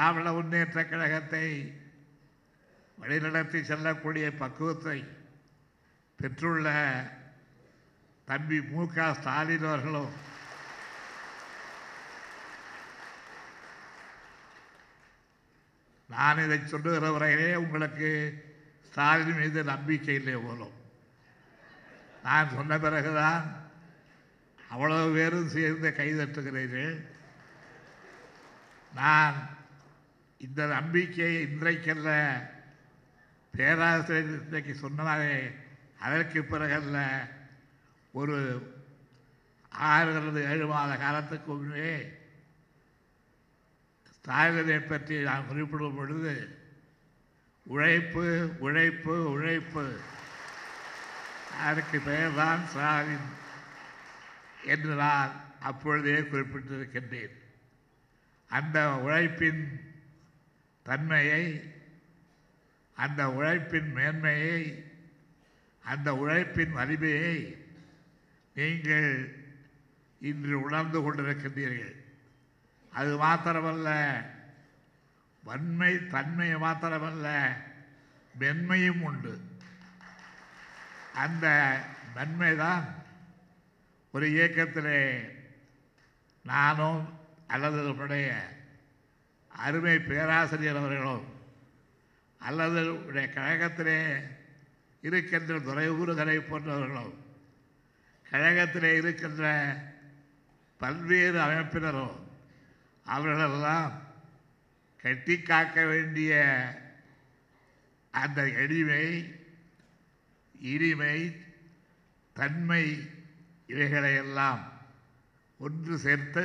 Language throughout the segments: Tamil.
திராவிட முன்னேற்ற கழகத்தை வழிநடத்தி செல்லக்கூடிய பக்குவத்தை பெற்றுள்ள தம்பி மு க ஸ்டாலின் அவர்களும் நான் இதை சொல்லுகிற வரையிலே உங்களுக்கு ஸ்டாலின் மீது நம்பிக்கை இல்லை போலும் நான் சொன்ன பிறகுதான் அவ்வளவு பேரும் சேர்ந்து கைதட்டுகிறீர்கள் நான் இந்த நம்பிக்கையை இன்றைக்கல்ல பேராசிரியர் இன்றைக்கு சொன்னாரே அதற்கு பிறகல்ல ஒரு ஆறு அல்லது ஏழு மாத காலத்துக்கு முன்னே ஸ்டாலினை பற்றி நான் குறிப்பிடும் பொழுது உழைப்பு உழைப்பு உழைப்பு அதற்கு பெயர்தான் ஸ்டாலின் என்று நான் அப்பொழுதே குறிப்பிட்டிருக்கின்றேன் அந்த உழைப்பின் தன்மையை அந்த உழைப்பின் மேன்மையை அந்த உழைப்பின் வலிமையை நீங்கள் இன்று உணர்ந்து கொண்டிருக்கின்றீர்கள் அது மாத்திரமல்ல வன்மை தன்மை மாத்திரமல்ல மென்மையும் உண்டு அந்த மென்மைதான் ஒரு இயக்கத்திலே நானும் அல்லது நம்முடைய அருமை பேராசிரியர் அவர்களும் அல்லது உடைய கழகத்திலே இருக்கின்ற துறையூறுகளை போன்றவர்களும் கழகத்திலே இருக்கின்ற பல்வேறு அமைப்பினரும் அவர்களெல்லாம் கட்டி காக்க வேண்டிய அந்த எளிமை இனிமை தன்மை இவைகளையெல்லாம் ஒன்று சேர்த்து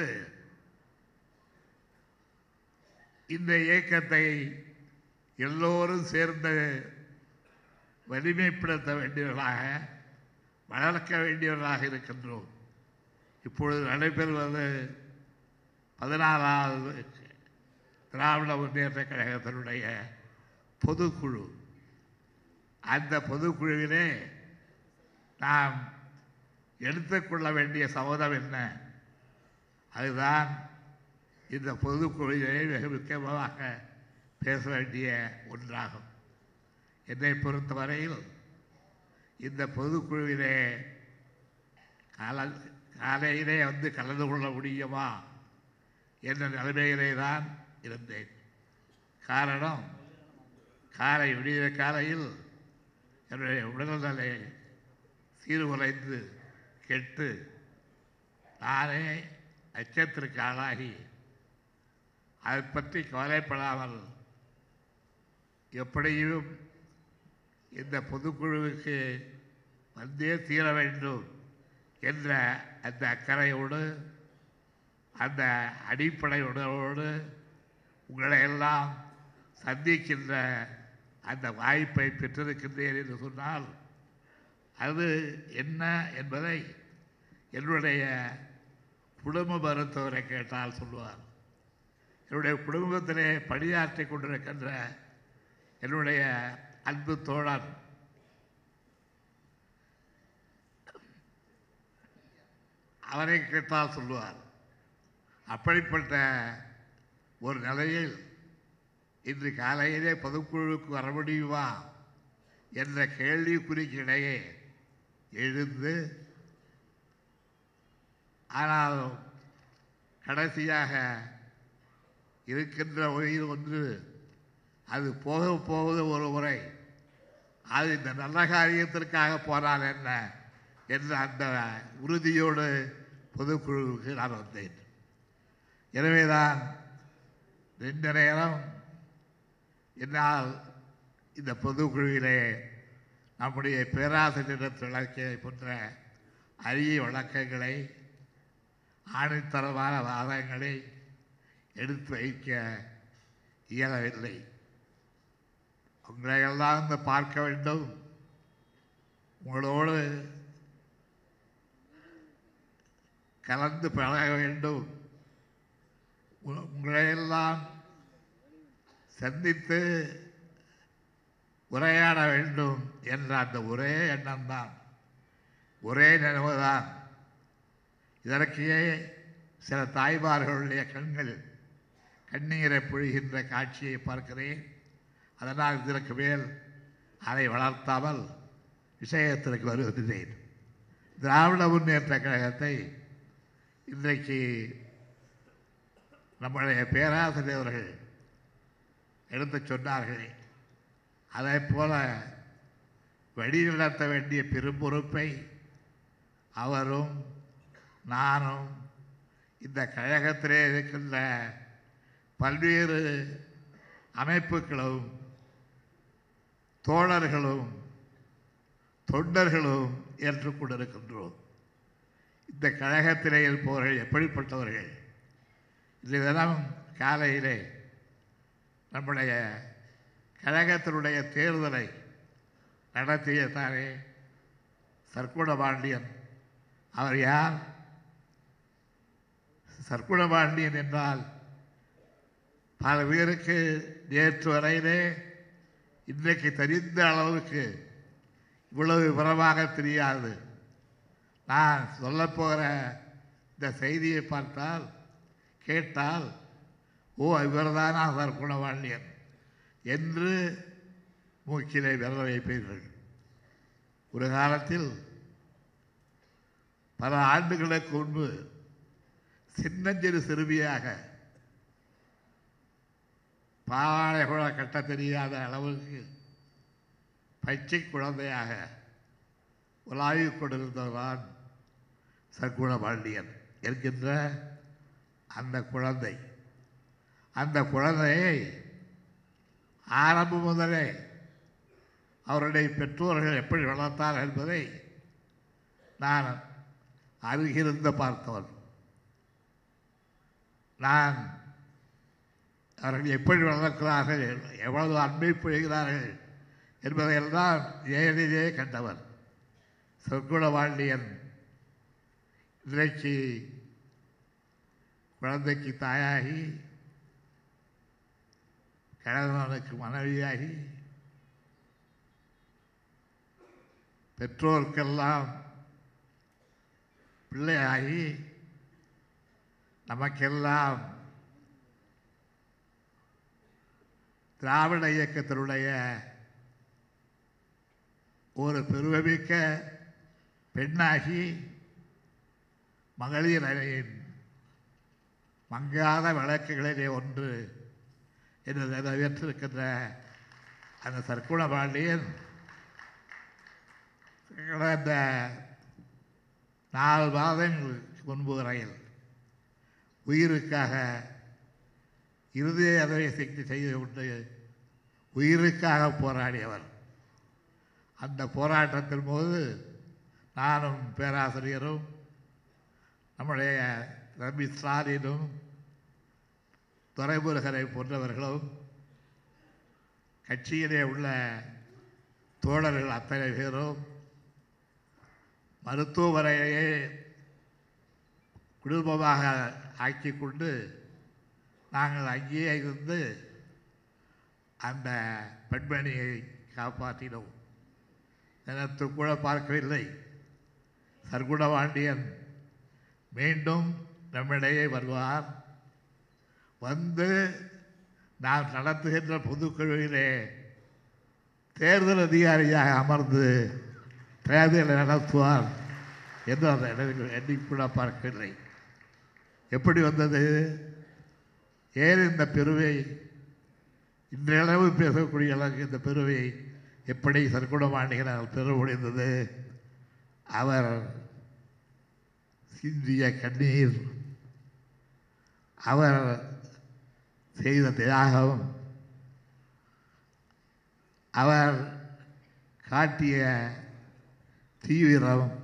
இந்த இயக்கத்தை எல்லோரும் சேர்ந்து வலிமைப்படுத்த வேண்டியவர்களாக வளர்க்க வேண்டியவர்களாக இருக்கின்றோம் இப்பொழுது நடைபெறுவது பதினாறாவது திராவிட முன்னேற்ற கழகத்தினுடைய பொதுக்குழு அந்த பொதுக்குழுவிலே நாம் எடுத்துக்கொள்ள வேண்டிய சபதம் என்ன அதுதான் இந்த பொதுக்குழுவிலே மிக முக்கியமாக பேச வேண்டிய ஒன்றாகும் என்னை பொறுத்தவரையில் இந்த பொதுக்குழுவிலே கால காலையிலே வந்து கலந்து கொள்ள முடியுமா என்ற நிலைமையிலே தான் இருந்தேன் காரணம் காலை விடிய காலையில் என்னுடைய உடல்நிலை சீர்குலைந்து கெட்டு நானே அச்சத்திற்கு ஆளாகி அதை பற்றி கவலைப்படாமல் எப்படியும் இந்த பொதுக்குழுவுக்கு வந்தே தீர வேண்டும் என்ற அந்த அக்கறையோடு அந்த அடிப்படை உணர்வோடு உங்களை எல்லாம் சந்திக்கின்ற அந்த வாய்ப்பை பெற்றிருக்கின்றேன் என்று சொன்னால் அது என்ன என்பதை என்னுடைய குடும்ப மருத்துவரை கேட்டால் சொல்லுவார் என்னுடைய குடும்பத்திலே பணியாற்றி கொண்டிருக்கின்ற என்னுடைய அன்பு தோழன் அவரை கேட்டால் சொல்லுவார் அப்படிப்பட்ட ஒரு நிலையில் இன்று காலையிலே பொதுக்குழுவுக்கு வர முடியுமா என்ற கேள்விக்குறிக்கிடையே எழுந்து ஆனாலும் கடைசியாக இருக்கின்ற உயிர் ஒன்று அது போக போவது ஒரு முறை அது இந்த நல்ல காரியத்திற்காக போனால் என்ன என்ற அந்த உறுதியோடு பொதுக்குழுவுக்கு நான் வந்தேன் எனவேதான் ரெண்டு நேரம் என்னால் இந்த பொதுக்குழுவிலே நம்முடைய பேராசிரியர் விளக்கிய போன்ற அரிய வழக்கங்களை ஆணித்தரமான வாதங்களை எடுத்து வைக்க இயலவில்லை உங்களை எல்லாம் வந்து பார்க்க வேண்டும் உங்களோடு கலந்து பழக வேண்டும் உ- உங்களையெல்லாம் சந்தித்து உரையாட வேண்டும் என்ற அந்த ஒரே எண்ணம்தான் ஒரே நினைவுதான் இதற்கே சில தாய்மார்களுடைய கண்கள் கண்ணீரை பொழிகின்ற காட்சியை பார்க்கிறேன் அதனால் இதற்கு மேல் அதை வளர்த்தாமல் விஷயத்திற்கு வருகிறேன் திராவிட முன்னேற்ற கழகத்தை இன்றைக்கு நம்முடைய பேராசிரியர்கள் எடுத்துச் சொன்னார்கள் அதே போல வழிநடத்த வேண்டிய பெரும் பொறுப்பை அவரும் நானும் இந்த கழகத்திலே இருக்கின்ற பல்வேறு அமைப்புகளும் தோழர்களும் தொண்டர்களும் ஏற்றுக்கொண்டிருக்கின்றோம் இந்த கழகத்திலே இருப்பவர்கள் எப்படிப்பட்டவர்கள் இந்த தினம் காலையிலே நம்முடைய கழகத்தினுடைய தேர்தலை நடத்திய தானே சர்க்குண பாண்டியன் அவர் யார் சர்க்குண பாண்டியன் என்றால் பல பேருக்கு நேற்று வரையிலே இன்றைக்கு தெரிந்த அளவுக்கு இவ்வளவு விவரமாக தெரியாது நான் சொல்லப்போகிற இந்த செய்தியை பார்த்தால் கேட்டால் ஓ இவர்தானா சர்க்குணவாண்டியன் என்று மூக்கிலே விரல வைப்பீர்கள் ஒரு காலத்தில் பல ஆண்டுகளுக்கு முன்பு சின்னஞ்சிறு சிறுமியாக பாவாடை கூட கட்ட தெரியாத அளவுக்கு பச்சை குழந்தையாக உலாவிக் கொண்டிருந்தவர்தான் சர்க்குண பாண்டியன் என்கின்ற அந்த குழந்தை அந்த குழந்தையை ஆரம்பம் முதலே அவருடைய பெற்றோர்கள் எப்படி வளர்த்தார் என்பதை நான் அருகிருந்து பார்த்தவன் நான் அவர்கள் எப்படி வளர்க்கிறார்கள் எவ்வளவு அன்பை புரிகிறார்கள் என்பதையெல்லாம் நேரிலே கண்டவர் சொற்குண பாண்டியன் இன்றைக்கு குழந்தைக்கு தாயாகி கணவனுக்கு மனைவியாகி பெற்றோருக்கெல்லாம் பிள்ளையாகி நமக்கெல்லாம் திராவிட இயக்கத்தினுடைய ஒரு பெருமைமிக்க பெண்ணாகி மகளிர் அணியின் மங்காத விளக்குகளிலே ஒன்று என்று நிறைவேற்றிருக்கின்ற அந்த சர்க்குண பாண்டியன் கடந்த நாலு மாதங்களுக்கு முன்பு வரையில் உயிருக்காக இருதய அறுவை சிகிச்சை செய்து கொண்டு உயிருக்காக போராடியவர் அந்த போராட்டத்தின் போது நானும் பேராசிரியரும் நம்முடைய ரவி ஸ்டாலினும் துறைமுருகரை போன்றவர்களும் கட்சியிலே உள்ள தோழர்கள் அத்தனை பேரும் மருத்துவமனையே குடும்பமாக ஆக்கி கொண்டு நாங்கள் அங்கேயே இருந்து அந்த பெண்மணியை காப்பாற்றினோம் நினைத்து கூட பார்க்கவில்லை சர்க்குணபாண்டியன் மீண்டும் நம்மிடையே வருவார் வந்து நாம் நடத்துகின்ற பொதுக்குழுவிலே தேர்தல் அதிகாரியாக அமர்ந்து தேர்தலை நடத்துவார் என்று அந்த இடத்தில் எண்ணி கூட பார்க்கவில்லை எப்படி வந்தது ஏன் இந்த பெருவை இன்றளவு பேசக்கூடிய அளவுக்கு இந்த பெருவை எப்படி சர்க்குணமாண்டிகளால் பெற முடிந்தது அவர் சிந்திய கண்ணீர் அவர் செய்த தியாகம் அவர் காட்டிய தீவிரம்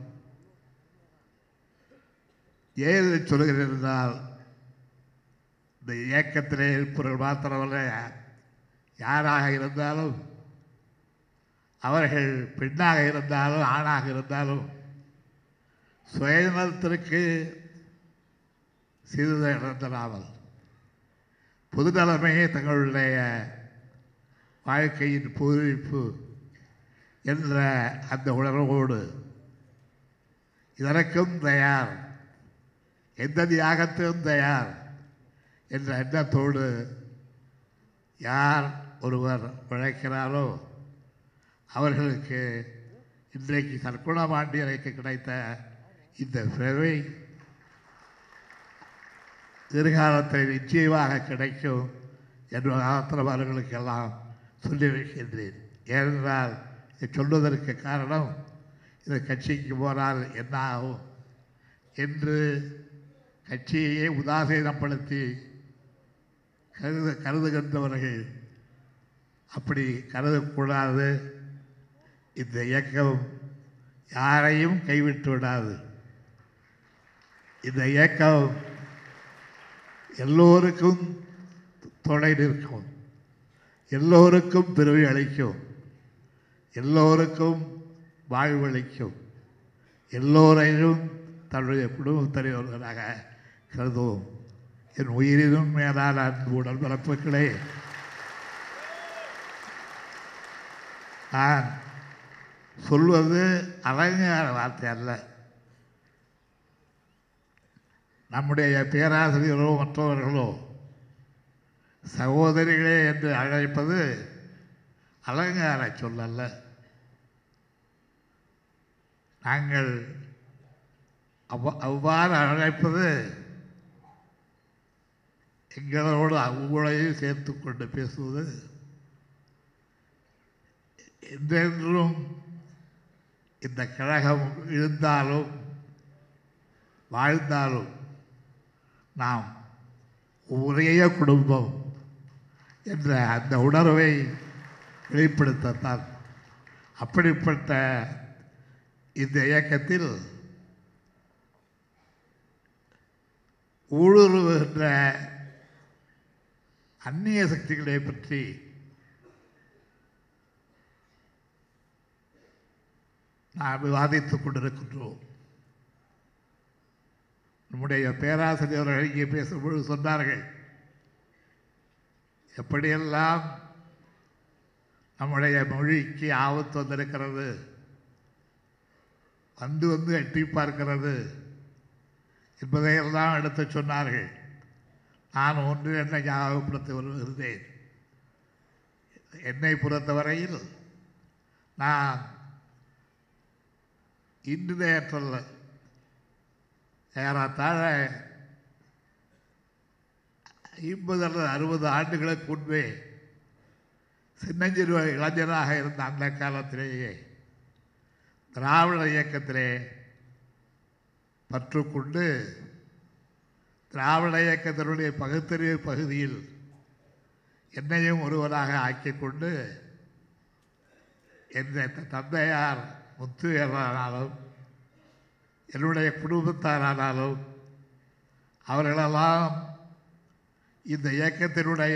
ஏது சொல்கிறேன் என்றால் இந்த இயக்கத்திலே இருப்பவர்கள் மாத்திரமல்ல யாராக இருந்தாலும் அவர்கள் பெண்ணாக இருந்தாலும் ஆணாக இருந்தாலும் சுயநலத்திற்கு சிறிது இழந்தராமல் பொதுநலமே தங்களுடைய வாழ்க்கையின் பூரிப்பு என்ற அந்த உணர்வோடு இதற்கும் தயார் எந்த தியாகத்திலும் தயார் என்ற எண்ணத்தோடு யார் ஒருவர் உழைக்கிறாரோ அவர்களுக்கு இன்றைக்கு சர்க்குண பாண்டியனுக்கு கிடைத்த இந்த பிறவை எதிர்காலத்தில் நிச்சயமாக கிடைக்கும் என்ற காலத்தில் அவர்களுக்கெல்லாம் சொல்லியிருக்கின்றேன் ஏனென்றால் இதை சொல்வதற்கு காரணம் இந்த கட்சிக்கு போனால் என்ன ஆகும் என்று கட்சியையே உதாசீனப்படுத்தி கருத கருதுகின்றவர்கள் அப்படி கருதக்கூடாது இந்த இயக்கம் யாரையும் கைவிட்டு விடாது இந்த இயக்கம் எல்லோருக்கும் துணை நிற்கும் எல்லோருக்கும் பிறவி அளிக்கும் எல்லோருக்கும் வாழ்வளிக்கும் எல்லோரையும் தன்னுடைய குடும்பத்தலைவர்களாக கருதுவோம் என் உயிரினும் மேலான அன்பு உடன்பிறப்புகளே நான் சொல்வது அலங்கார வார்த்தை அல்ல நம்முடைய பேராசிரியரோ மற்றவர்களோ சகோதரிகளே என்று அழைப்பது அலங்கார சொல்லல்ல நாங்கள் அவ்வ அவ்வாறு அழைப்பது எங்களோடு அவங்களையும் சேர்த்து கொண்டு பேசுவது என்றென்றும் இந்த கழகம் இருந்தாலும் வாழ்ந்தாலும் நாம் ஒரே குடும்பம் என்ற அந்த உணர்வை வெளிப்படுத்தத்தான் அப்படிப்பட்ட இந்த இயக்கத்தில் ஊடுருவுகின்ற அந்நிய சக்திகளை பற்றி நாம் விவாதித்துக் கொண்டிருக்கின்றோம் நம்முடைய பேராசிரியர்கள் இங்கே பேசும்பொழுது சொன்னார்கள் எப்படியெல்லாம் நம்முடைய மொழிக்கு ஆபத்து வந்திருக்கிறது வந்து வந்து எட்டி பார்க்கிறது என்பதையெல்லாம் எடுத்து சொன்னார்கள் நான் ஒன்று என்ன ஞாபகப்படுத்தி வருகிறேன் என்னை பொறுத்தவரையில் நான் இன்று நேற்றல்ல ஏறத்தாழ ஐம்பது அல்லது அறுபது ஆண்டுகளுக்கு முன்பே சின்னஞ்சிறு இளைஞராக இருந்த அந்த காலத்திலேயே திராவிட இயக்கத்திலே பற்றுக்கொண்டு திராவிட இயக்கத்தினுடைய பகுத்தறிவு பகுதியில் என்னையும் ஒருவராக ஆக்கிக்கொண்டு என் தந்தையார் முத்துவேலானாலும் என்னுடைய குடும்பத்தாரானாலும் அவர்களெல்லாம் இந்த இயக்கத்தினுடைய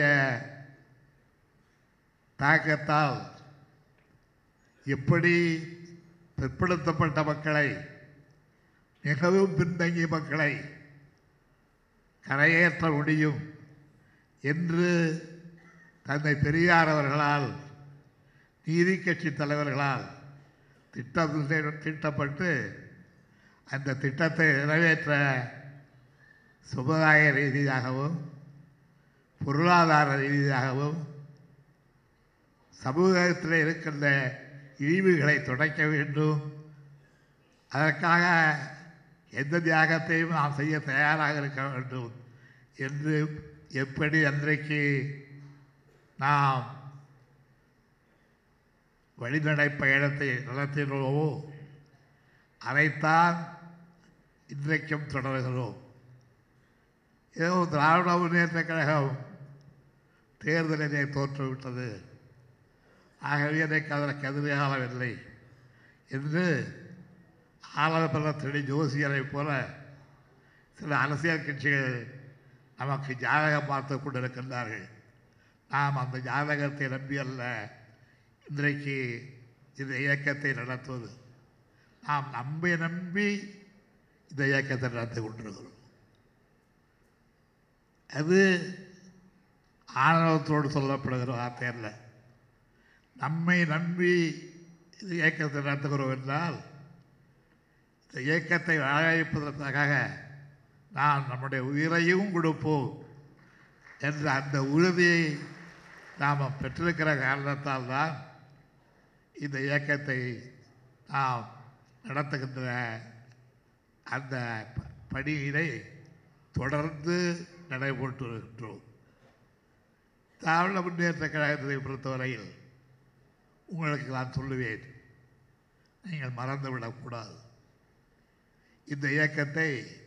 தாக்கத்தால் எப்படி பிற்படுத்தப்பட்ட மக்களை மிகவும் பின்தங்கிய மக்களை கரையேற்ற முடியும் என்று தந்தை பெரியார் அவர்களால் நீதி கட்சி தலைவர்களால் திட்டம் திட்டப்பட்டு அந்த திட்டத்தை நிறைவேற்ற சமுதாய ரீதியாகவும் பொருளாதார ரீதியாகவும் சமூகத்தில் இருக்கின்ற இழிவுகளை துடைக்க வேண்டும் அதற்காக எந்த தியாகத்தையும் நாம் செய்ய தயாராக இருக்க வேண்டும் என்று எப்படி அன்றைக்கு நாம் வழிநடை பயணத்தை நடத்தினோமோ அதைத்தான் இன்றைக்கும் தொடர்கிறோம் ஏதோ திராவிட முன்னேற்ற கழகம் தேர்தலிலே தோற்றுவிட்டது ஆகவே எனக்கு அதற்கு எதிர்காலமில்லை என்று ஆலோசனை ஜோசியரை போல சில அரசியல் கட்சிகள் நமக்கு ஜாதகம் பார்த்து கொண்டிருக்கின்றார்கள் நாம் அந்த ஜாதகத்தை நம்பி அல்ல இன்றைக்கு இந்த இயக்கத்தை நடத்துவது நாம் நம்பி நம்பி இந்த இயக்கத்தை நடத்தி கொண்டிருக்கிறோம் அது ஆணவத்தோடு சொல்லப்படுகிற வார்த்தை அல்ல நம்மை நம்பி இந்த இயக்கத்தை நடத்துகிறோம் என்றால் இந்த இயக்கத்தை வாழவைப்பதற்காக நாம் நம்முடைய உயிரையும் கொடுப்போம் என்ற அந்த உறுதியை நாம் பெற்றிருக்கிற காரணத்தால் தான் இந்த இயக்கத்தை நாம் நடத்துகின்ற அந்த ப- பணியினை தொடர்ந்து நடைபெற்று வருகின்றோம் திராவிட முன்னேற்ற கழகத்தை பொறுத்தவரையில் உங்களுக்கு நான் சொல்லுவேன் நீங்கள் மறந்துவிடக்கூடாது இந்த இயக்கத்தை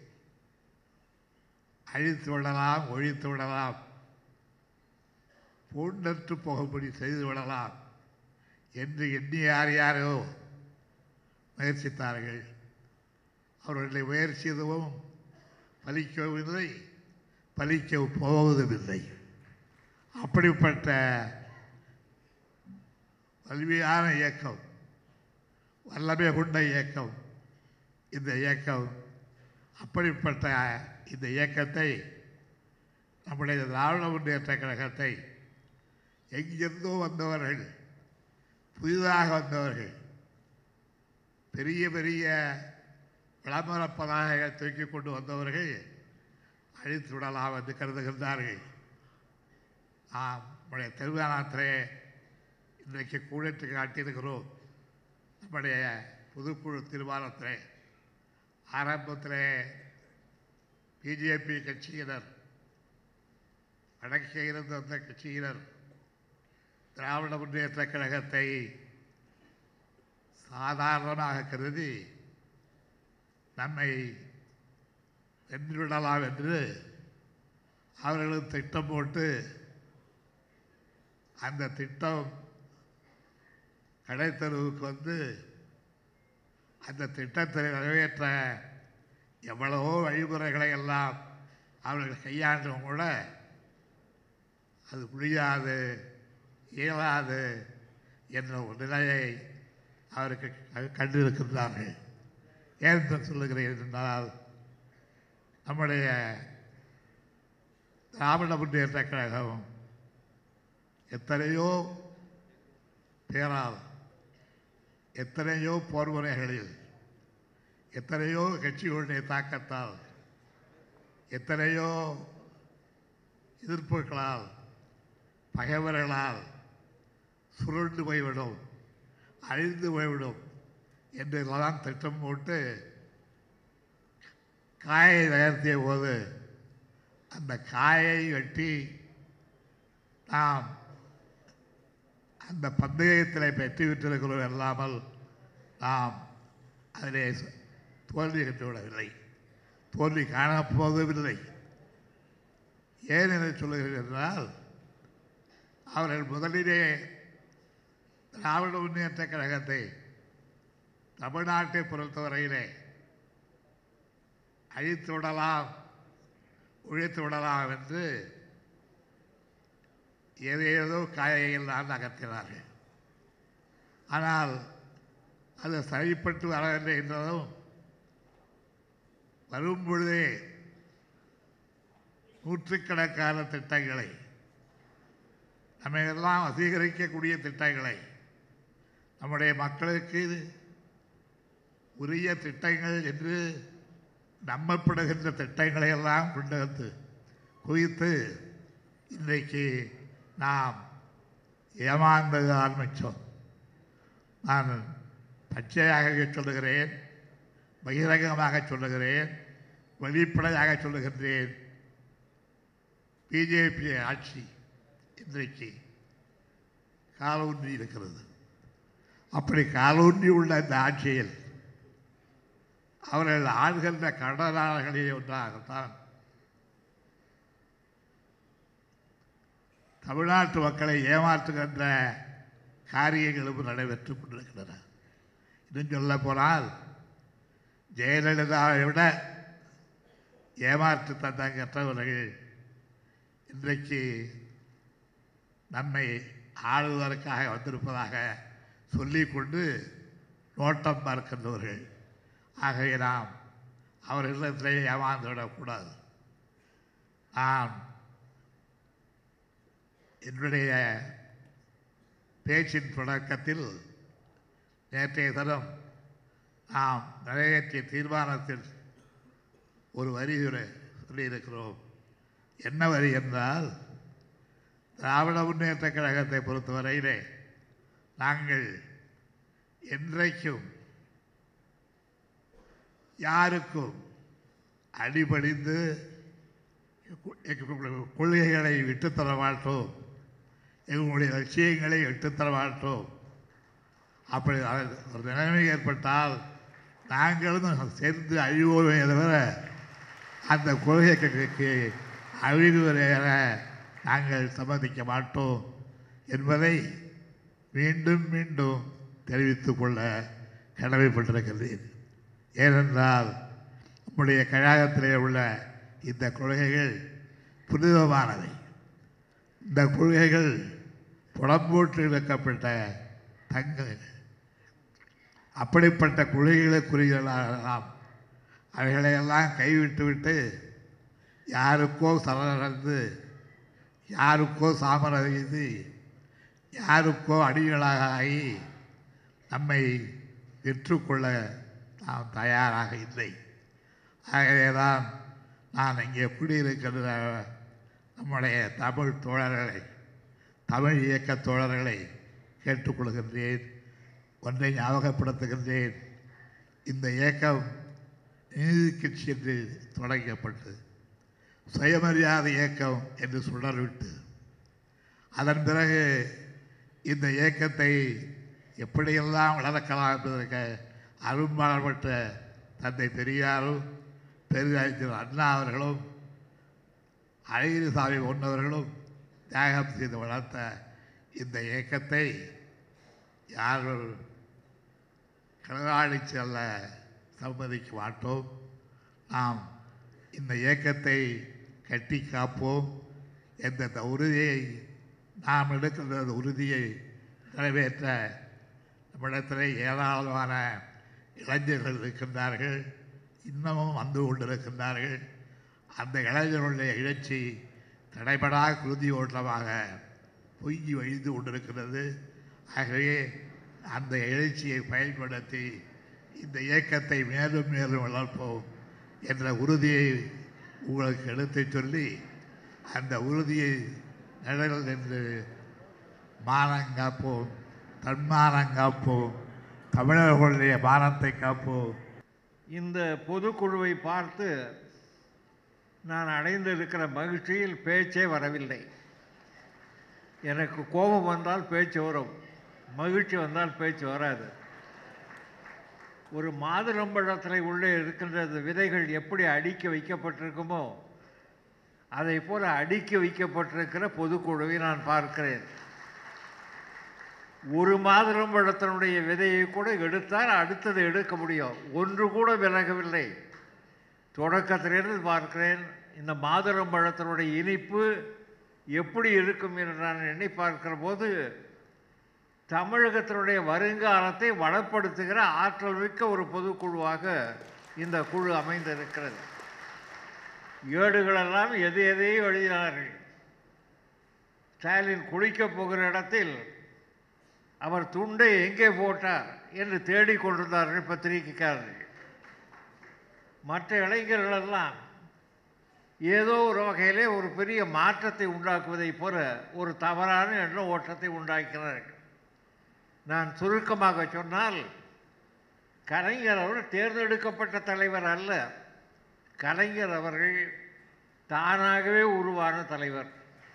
அழித்து விடலாம் ஒழித்து விடலாம் பூண்டற்று போகும்படி செய்து விடலாம் என்று எண்ணி யார் யாரோ முயற்சித்தார்கள் அவர்களுடைய முயற்சி எதுவும் பலிக்கவில்லை பலிக்க போவதுமில்லை அப்படிப்பட்ட வலிமையான இயக்கம் வல்லமை கொண்ட இயக்கம் இந்த இயக்கம் அப்படிப்பட்ட இந்த இயக்கத்தை நம்முடைய திராவிட முன்னேற்ற கழகத்தை எங்கிருந்தோ வந்தவர்கள் புதிதாக வந்தவர்கள் பெரிய பெரிய விளம்பர பதாகைகளை தூக்கி கொண்டு வந்தவர்கள் அழித்து விடலாம் என்று கருதுகின்றார்கள் நாம் நம்முடைய திருவிழாத்திலே இன்றைக்கு கூடத்து காட்டியிருக்கிறோம் நம்முடைய பொதுக்குழு தீர்மானத்திலே ஆரம்பத்திலே பிஜேபி கட்சியினர் வடக்கே இருந்த அந்த கட்சியினர் திராவிட முன்னேற்ற கழகத்தை சாதாரணமாக கருதி நம்மை வென்றுவிடலாம் என்று அவர்களும் திட்டம் போட்டு அந்த திட்டம் கடைத்தெருவுக்கு வந்து அந்த திட்டத்தை நிறைவேற்ற எவ்வளவோ வழிமுறைகளை எல்லாம் அவர்கள் கையாண்டும் கூட அது முடியாது இயலாது என்ற ஒரு நிலையை அவருக்கு க- கண்டிருக்கின்றார்கள் ஏன் என்று சொல்லுகிறேன் என்றால் நம்முடைய திராவிட முன்னேற்ற கழகம் எத்தனையோ பேரால் எத்தனையோ போர்முறைகளில் எத்தனையோ கட்சிகளுடைய தாக்கத்தால் எத்தனையோ எதிர்ப்புகளால் பகைவர்களால் சுருண்டு போய்விடும் அழிந்து போய்விடும் என்றெல்லாம் திட்டம் போட்டு காயை நகர்த்திய போது அந்த காயை வெட்டி நாம் அந்த பந்தயத்தில் வெற்றி பெற்றிருக்கிறோம் அல்லாமல் நாம் அதிலே ச- தோல்வி கண்டு விடவில்லை தோல்வி காணப்போவதில்லை ஏன் என்று சொல்லுகிறேன் என்றால் அவர்கள் முதலிலே திராவிட முன்னேற்ற கழகத்தை தமிழ்நாட்டை பொறுத்தவரையிலே அழித்து விடலாம் ஒழித்து விடலாம் என்று ஏதேதோ காயையெல்லாம் நகர்த்தினார்கள் ஆனால் அது சரிப்பட்டு வரவில்லை என்றதும் வரும் பொழுதே நூற்றுக்கணக்கான திட்டங்களை நம்மையெல்லாம் வசீகரிக்கக்கூடிய திட்டங்களை நம்முடைய மக்களுக்கு உரிய திட்டங்கள் என்று நம்பப்படுகின்ற திட்டங்களை எல்லாம் கொண்டு வந்து குவித்து இன்றைக்கு நாம் ஏமாந்தது ஆரம்பித்தோம் நான் பச்சையாக சொல்லுகிறேன் பகிரங்கமாக சொல்லுகிறேன் வெளிப்படையாக சொல்லுகின்றேன் பிஜேபி ஆட்சி இன்றைக்கு காலூன்றி இருக்கிறது அப்படி காலூன்றி உள்ள இந்த ஆட்சியில் அவர்கள் ஆள்கின்ற கடனாளர்களே ஒன்றாகத்தான் தமிழ்நாட்டு மக்களை ஏமாற்றுகின்ற காரியங்களும் நடைபெற்றுக் கொண்டிருக்கின்றன இன்னும் சொல்ல போனால் ஜெயலலிதாவை விட ஏமாற்று தந்தங்கற்றவர்கள் இன்றைக்கு நம்மை ஆளுவதற்காக வந்திருப்பதாக சொல்லிக்கொண்டு நோட்டம் பார்க்கின்றவர்கள் ஆகவே நாம் அவர்களிடத்திலே ஏமாந்து விடக்கூடாது நான் என்னுடைய பேச்சின் தொடக்கத்தில் நேற்றைய தினம் நாம் நிறைவேற்றிய தீர்மானத்தில் ஒரு வரி சொல்லியிருக்கிறோம் என்ன வரி என்றால் திராவிட முன்னேற்ற கழகத்தை பொறுத்தவரையிலே நாங்கள் என்றைக்கும் யாருக்கும் அடிபணிந்து எங்களுடைய கொள்கைகளை விட்டுத்தர மாட்டோம் எங்களுடைய லட்சியங்களை விட்டுத்தர மாட்டோம் அப்படி அது ஒரு நிலைமை ஏற்பட்டால் நாங்களும் சேர்ந்து அழிவோமே தவிர அந்த கொள்கைக்கு அழிவு வரையற நாங்கள் சம்மதிக்க மாட்டோம் என்பதை மீண்டும் மீண்டும் தெரிவித்துக் கொள்ள கடமைப்பட்டிருக்கிறேன் ஏனென்றால் நம்முடைய கழகத்திலே உள்ள இந்த கொள்கைகள் புனிதமானவை இந்த கொள்கைகள் புறம்போட்டு இழக்கப்பட்ட தங்க அப்படிப்பட்ட கொள்கைகளுக்குரியவர்களாக நாம் அவைகளையெல்லாம் கைவிட்டு விட்டு யாருக்கோ சரணடைந்து யாருக்கோ சாமரதி யாருக்கோ அடிகளாக ஆகி நம்மை வெற்றுக்கொள்ள நாம் தயாராக இல்லை ஆகவேதான் நான் இங்கே குடியிருக்கின்ற நம்முடைய தமிழ் தோழர்களை தமிழ் இயக்க தோழர்களை கேட்டுக்கொள்கின்றேன் ஒன்றை ஞாபகப்படுத்துகின்றேன் இந்த இயக்கம் நீதி கட்சி என்று தொடங்கப்பட்டு சுயமரியாதை இயக்கம் என்று சுடர்விட்டு அதன் பிறகு இந்த இயக்கத்தை எப்படியெல்லாம் வளர்க்கலாம் என்பதற்கு அரும்பாடுபட்ட தந்தை பெரியாரும் பெரியார் அண்ணா அவர்களும் அழகிரிசாமி போன்றவர்களும் தியாகம் செய்து வளர்த்த இந்த இயக்கத்தை யாரும் களவாடி செல்ல சம்மதிக்க மாட்டோம் நாம் இந்த இயக்கத்தை கட்டி காப்போம் என்ற உறுதியை நாம் எடுக்கின்ற அந்த உறுதியை நிறைவேற்ற நம்மிடத்தில் ஏராளமான இளைஞர்கள் இருக்கின்றார்கள் இன்னமும் வந்து கொண்டிருக்கின்றார்கள் அந்த இளைஞர்களுடைய எழுச்சி தடைபடா குருதி ஓட்டமாக பொங்கி வழிந்து கொண்டிருக்கிறது ஆகவே அந்த எழுச்சியை பயன்படுத்தி இந்த இயக்கத்தை மேலும் மேலும் வளர்ப்போம் என்ற உறுதியை உங்களுக்கு எடுத்துச் சொல்லி அந்த உறுதியை நிழல் என்று மானம் காப்போம் தன்மானம் காப்போம் தமிழர்களுடைய மானத்தை காப்போம் இந்த பொதுக்குழுவை பார்த்து நான் அடைந்திருக்கிற மகிழ்ச்சியில் பேச்சே வரவில்லை எனக்கு கோபம் வந்தால் பேச்சு வரும் மகிழ்ச்சி வந்தால் பேச்சு வராது ஒரு மாதுளம்பழத்தில் உள்ளே இருக்கின்ற அந்த விதைகள் எப்படி அடுக்கி வைக்கப்பட்டிருக்குமோ அதை போல அடுக்கி வைக்கப்பட்டிருக்கிற பொதுக்குழுவை நான் பார்க்கிறேன் ஒரு மாதுளம்பழத்தினுடைய விதையை கூட எடுத்தால் அடுத்தது எடுக்க முடியும் ஒன்று கூட விலகவில்லை தொடக்கத்திலிருந்து பார்க்கிறேன் இந்த மாதுளம்பழத்தினுடைய இனிப்பு எப்படி இருக்கும் என்று நான் எண்ணி பார்க்கிற போது தமிழகத்தினுடைய வருங்காலத்தை வளப்படுத்துகிற ஆற்றல் மிக்க ஒரு பொதுக்குழுவாக இந்த குழு அமைந்திருக்கிறது ஏடுகளெல்லாம் எது எதையோ எழுதினார்கள் ஸ்டாலின் குளிக்கப் போகிற இடத்தில் அவர் துண்டை எங்கே போட்டார் என்று தேடிக் கொண்டிருந்தார்கள் பத்திரிகைக்காரர்கள் மற்ற இளைஞர்களெல்லாம் ஏதோ ஒரு வகையிலே ஒரு பெரிய மாற்றத்தை உண்டாக்குவதைப் போல ஒரு தவறான எண்ண ஓட்டத்தை உண்டாக்கிறார்கள் நான் சுருக்கமாக சொன்னால் கலைஞர் அவர் தேர்ந்தெடுக்கப்பட்ட தலைவர் அல்ல கலைஞர் அவர்கள் தானாகவே உருவான தலைவர்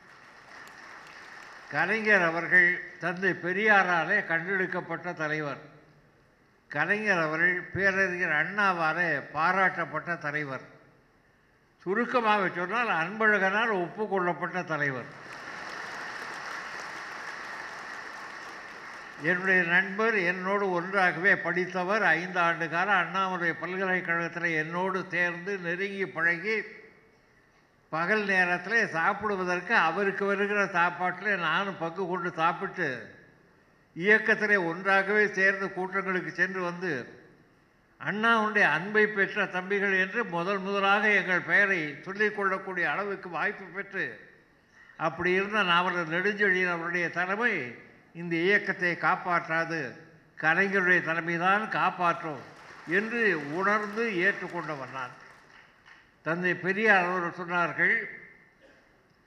கலைஞர் அவர்கள் தந்தை பெரியாராலே கண்டெடுக்கப்பட்ட தலைவர் கலைஞர் அவர்கள் பேரறிஞர் அண்ணாவாலே பாராட்டப்பட்ட தலைவர் சுருக்கமாக சொன்னால் அன்பழகனால் ஒப்புக்கொள்ளப்பட்ட தலைவர் என்னுடைய நண்பர் என்னோடு ஒன்றாகவே படித்தவர் ஐந்து ஆண்டு காலம் அண்ணாமலை பல்கலைக்கழகத்தில் என்னோடு சேர்ந்து நெருங்கி பழகி பகல் நேரத்தில் சாப்பிடுவதற்கு அவருக்கு வருகிற சாப்பாட்டில் நானும் பங்கு கொண்டு சாப்பிட்டு இயக்கத்திலே ஒன்றாகவே சேர்ந்து கூட்டங்களுக்கு சென்று வந்து அண்ணாவுடைய அன்பை பெற்ற தம்பிகள் என்று முதல் முதலாக எங்கள் பெயரை சொல்லிக் கொள்ளக்கூடிய அளவுக்கு வாய்ப்பு பெற்று அப்படி இருந்த நாவலர் நெடுஞ்செழியன் அவருடைய தலைமை இந்த இயக்கத்தை காப்பாற்றாது கலைஞருடைய தலைமைதான் காப்பாற்றும் என்று உணர்ந்து ஏற்றுக்கொண்டவன் நான் தந்தை பெரியார் அவர்கள் சொன்னார்கள்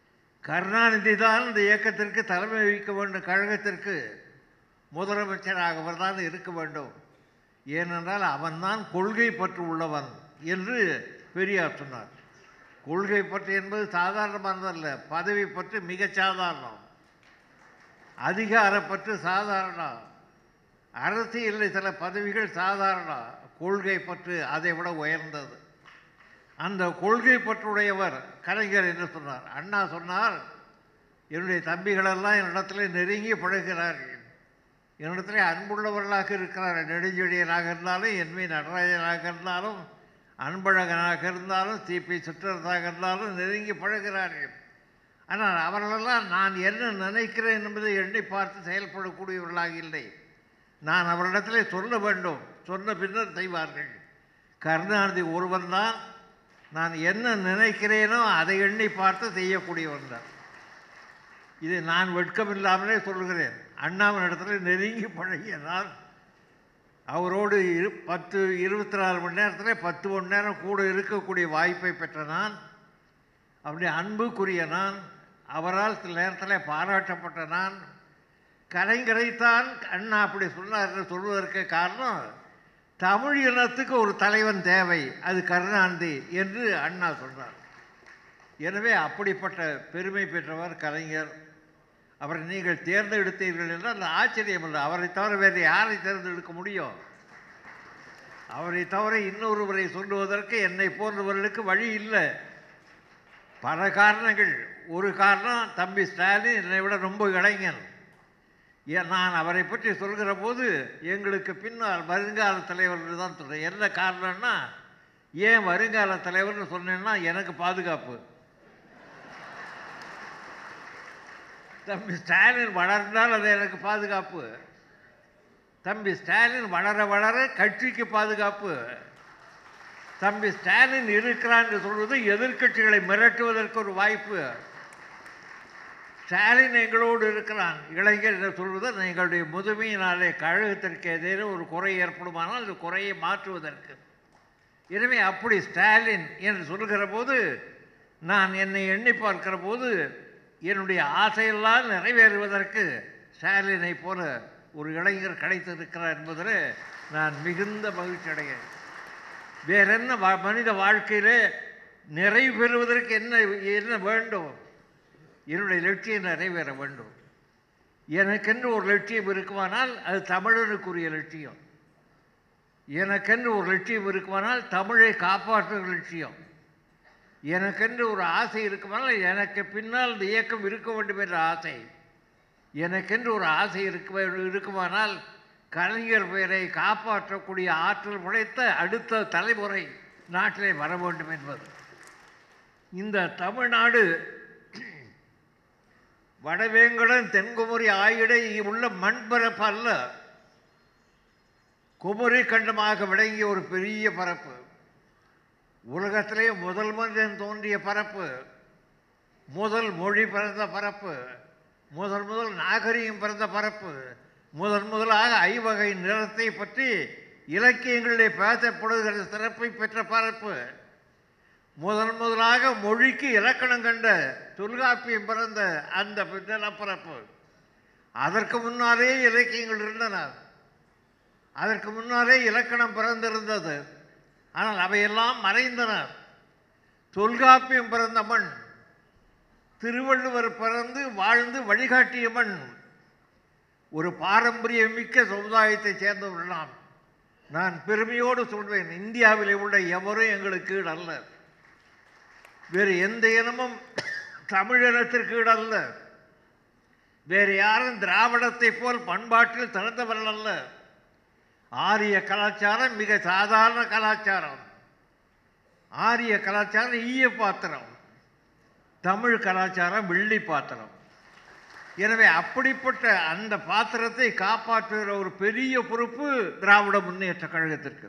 கருணாநிதி தான் இந்த இயக்கத்திற்கு தலைமை வகிக்க வேண்டும் கழகத்திற்கு முதலமைச்சராக தான் இருக்க வேண்டும் ஏனென்றால் அவன்தான் கொள்கை பற்று உள்ளவன் என்று பெரியார் சொன்னார் கொள்கை பற்று என்பது சாதாரணமானதல்ல பதவி பற்று மிகச் சாதாரணம் அதிகார பற்று சாதாரணம் அரசியலில் சில பதவிகள் சாதாரணம் கொள்கை பற்று அதை விட உயர்ந்தது அந்த கொள்கை பற்றுடையவர் கலைஞர் என்று சொன்னார் அண்ணா சொன்னார் என்னுடைய தம்பிகளெல்லாம் என்னிடத்துல நெருங்கி பழகிறார்கள் என்னிடத்துல அன்புள்ளவர்களாக இருக்கிறார்கள் நெடுஞ்செழியனாக இருந்தாலும் என்வி நடராஜனாக இருந்தாலும் அன்பழகனாக இருந்தாலும் சிபி சிற்றரசாக இருந்தாலும் நெருங்கி பழகிறார்கள் ஆனால் அவர்களெல்லாம் நான் என்ன நினைக்கிறேன் என்பதை எண்ணி பார்த்து செயல்படக்கூடியவர்களாக இல்லை நான் அவரிடத்திலே சொல்ல வேண்டும் சொன்ன பின்னர் செய்வார்கள் கருணாநிதி ஒருவன் தான் நான் என்ன நினைக்கிறேனோ அதை எண்ணி பார்த்து செய்யக்கூடியவன் தான் இது நான் வெட்கமில்லாமலே சொல்கிறேன் அண்ணாவின் இடத்துல நெருங்கி பழகிய நான் அவரோடு இரு பத்து இருபத்தி நாலு மணி நேரத்தில் பத்து மணி நேரம் கூட இருக்கக்கூடிய வாய்ப்பை பெற்ற நான் அப்படி அன்புக்குரிய நான் அவரால் சில நேரத்தில் பாராட்டப்பட்ட நான் கலைஞரைத்தான் அண்ணா அப்படி சொன்னார் என்று சொல்வதற்கு காரணம் தமிழ் இனத்துக்கு ஒரு தலைவன் தேவை அது கருணாநிதி என்று அண்ணா சொன்னார் எனவே அப்படிப்பட்ட பெருமை பெற்றவர் கலைஞர் அவரை நீங்கள் தேர்ந்தெடுத்தீர்கள் என்றால் அது ஆச்சரியம் இல்லை அவரை தவிர வேறு யாரை தேர்ந்தெடுக்க முடியும் அவரை தவிர இன்னொருவரை சொல்லுவதற்கு என்னை போன்றவர்களுக்கு வழி இல்லை பல காரணங்கள் ஒரு காரணம் தம்பி ஸ்டாலின் என்னை விட ரொம்ப இளைஞன் ஏன் நான் அவரை பற்றி சொல்கிற போது எங்களுக்கு பின்னால் வருங்கால தலைவர் தான் சொல்கிறேன் என்ன காரணம்னா ஏன் வருங்கால தலைவர்னு சொன்னேன்னா எனக்கு பாதுகாப்பு தம்பி ஸ்டாலின் வளர்ந்தால் அது எனக்கு பாதுகாப்பு தம்பி ஸ்டாலின் வளர வளர கட்சிக்கு பாதுகாப்பு தம்பி ஸ்டாலின் இருக்கிறான் என்று சொல்வது எதிர்க்கட்சிகளை மிரட்டுவதற்கு ஒரு வாய்ப்பு ஸ்டாலின் எங்களோடு இருக்கிறான் இளைஞர் என்று சொல்வது எங்களுடைய முதுமையினாலே கழகத்திற்கு ஏதேனும் ஒரு குறை ஏற்படுமானால் அந்த குறையை மாற்றுவதற்கு எனவே அப்படி ஸ்டாலின் என்று சொல்கிற போது நான் என்னை எண்ணி பார்க்கிற போது என்னுடைய ஆசையெல்லாம் நிறைவேறுவதற்கு ஸ்டாலினை போல ஒரு இளைஞர் கிடைத்திருக்கிறார் என்பதில் நான் மிகுந்த மகிழ்ச்சி அடைகிறேன் வேற என்ன வா- மனித வாழ்க்கையிலே நிறைவு பெறுவதற்கு என்ன என்ன வேண்டும் என்னுடைய லட்சியம் நிறைவேற வேண்டும் எனக்கென்று ஒரு லட்சியம் இருக்குமானால் அது தமிழனுக்குரிய லட்சியம் எனக்கென்று ஒரு லட்சியம் இருக்குமானால் தமிழை காப்பாற்றுகிற லட்சியம் எனக்கென்று ஒரு ஆசை இருக்குமானால் எனக்கு பின்னால் இந்த இயக்கம் இருக்க வேண்டும் என்ற ஆசை எனக்கென்று ஒரு ஆசை இருக்க இருக்குமானால் கலைஞர் பெயரை காப்பாற்றக்கூடிய ஆற்றல் படைத்த அடுத்த தலைமுறை நாட்டிலே வர வேண்டும் என்பது இந்த தமிழ்நாடு வடவேங்கடன் தென்குமரி ஆயிடை உள்ள மண்பரப்பு அல்ல குமரி கண்டமாக விளங்கிய ஒரு பெரிய பரப்பு உலகத்திலே முதல் மனிதன் தோன்றிய பரப்பு முதல் மொழி பிறந்த பரப்பு முதல் முதல் நாகரிகம் பிறந்த பரப்பு முதல் முதலாக ஐவகை நிறத்தை பற்றி இலக்கியங்களிலே பேசப்படுகிற சிறப்பை பெற்ற பரப்பு முதல் முதலாக மொழிக்கு இலக்கணம் கண்ட தொல்காப்பியம் பிறந்த அந்த நிலப்பரப்பு அதற்கு முன்னாலே இலக்கியங்கள் இருந்தன அதற்கு முன்னாலே இலக்கணம் பிறந்திருந்தது ஆனால் அவையெல்லாம் மறைந்தன தொல்காப்பியம் பிறந்த மண் திருவள்ளுவர் பிறந்து வாழ்ந்து வழிகாட்டிய மண் ஒரு பாரம்பரியமிக்க சமுதாயத்தைச் சேர்ந்தவர்கள் நாம் நான் பெருமையோடு சொல்வேன் இந்தியாவிலே உள்ள எவரும் எங்களுக்கு ஈடு அல்ல வேறு எந்த இனமும் தமிழினத்திற்கு ஈடு அல்ல வேறு யாரும் திராவிடத்தை போல் பண்பாட்டில் திறந்தவர்கள் அல்ல ஆரிய கலாச்சாரம் மிக சாதாரண கலாச்சாரம் ஆரிய கலாச்சாரம் ஈய பாத்திரம் தமிழ் கலாச்சாரம் வெள்ளி பாத்திரம் எனவே அப்படிப்பட்ட அந்த பாத்திரத்தை காப்பாற்றுகிற ஒரு பெரிய பொறுப்பு திராவிட முன்னேற்ற கழகத்திற்கு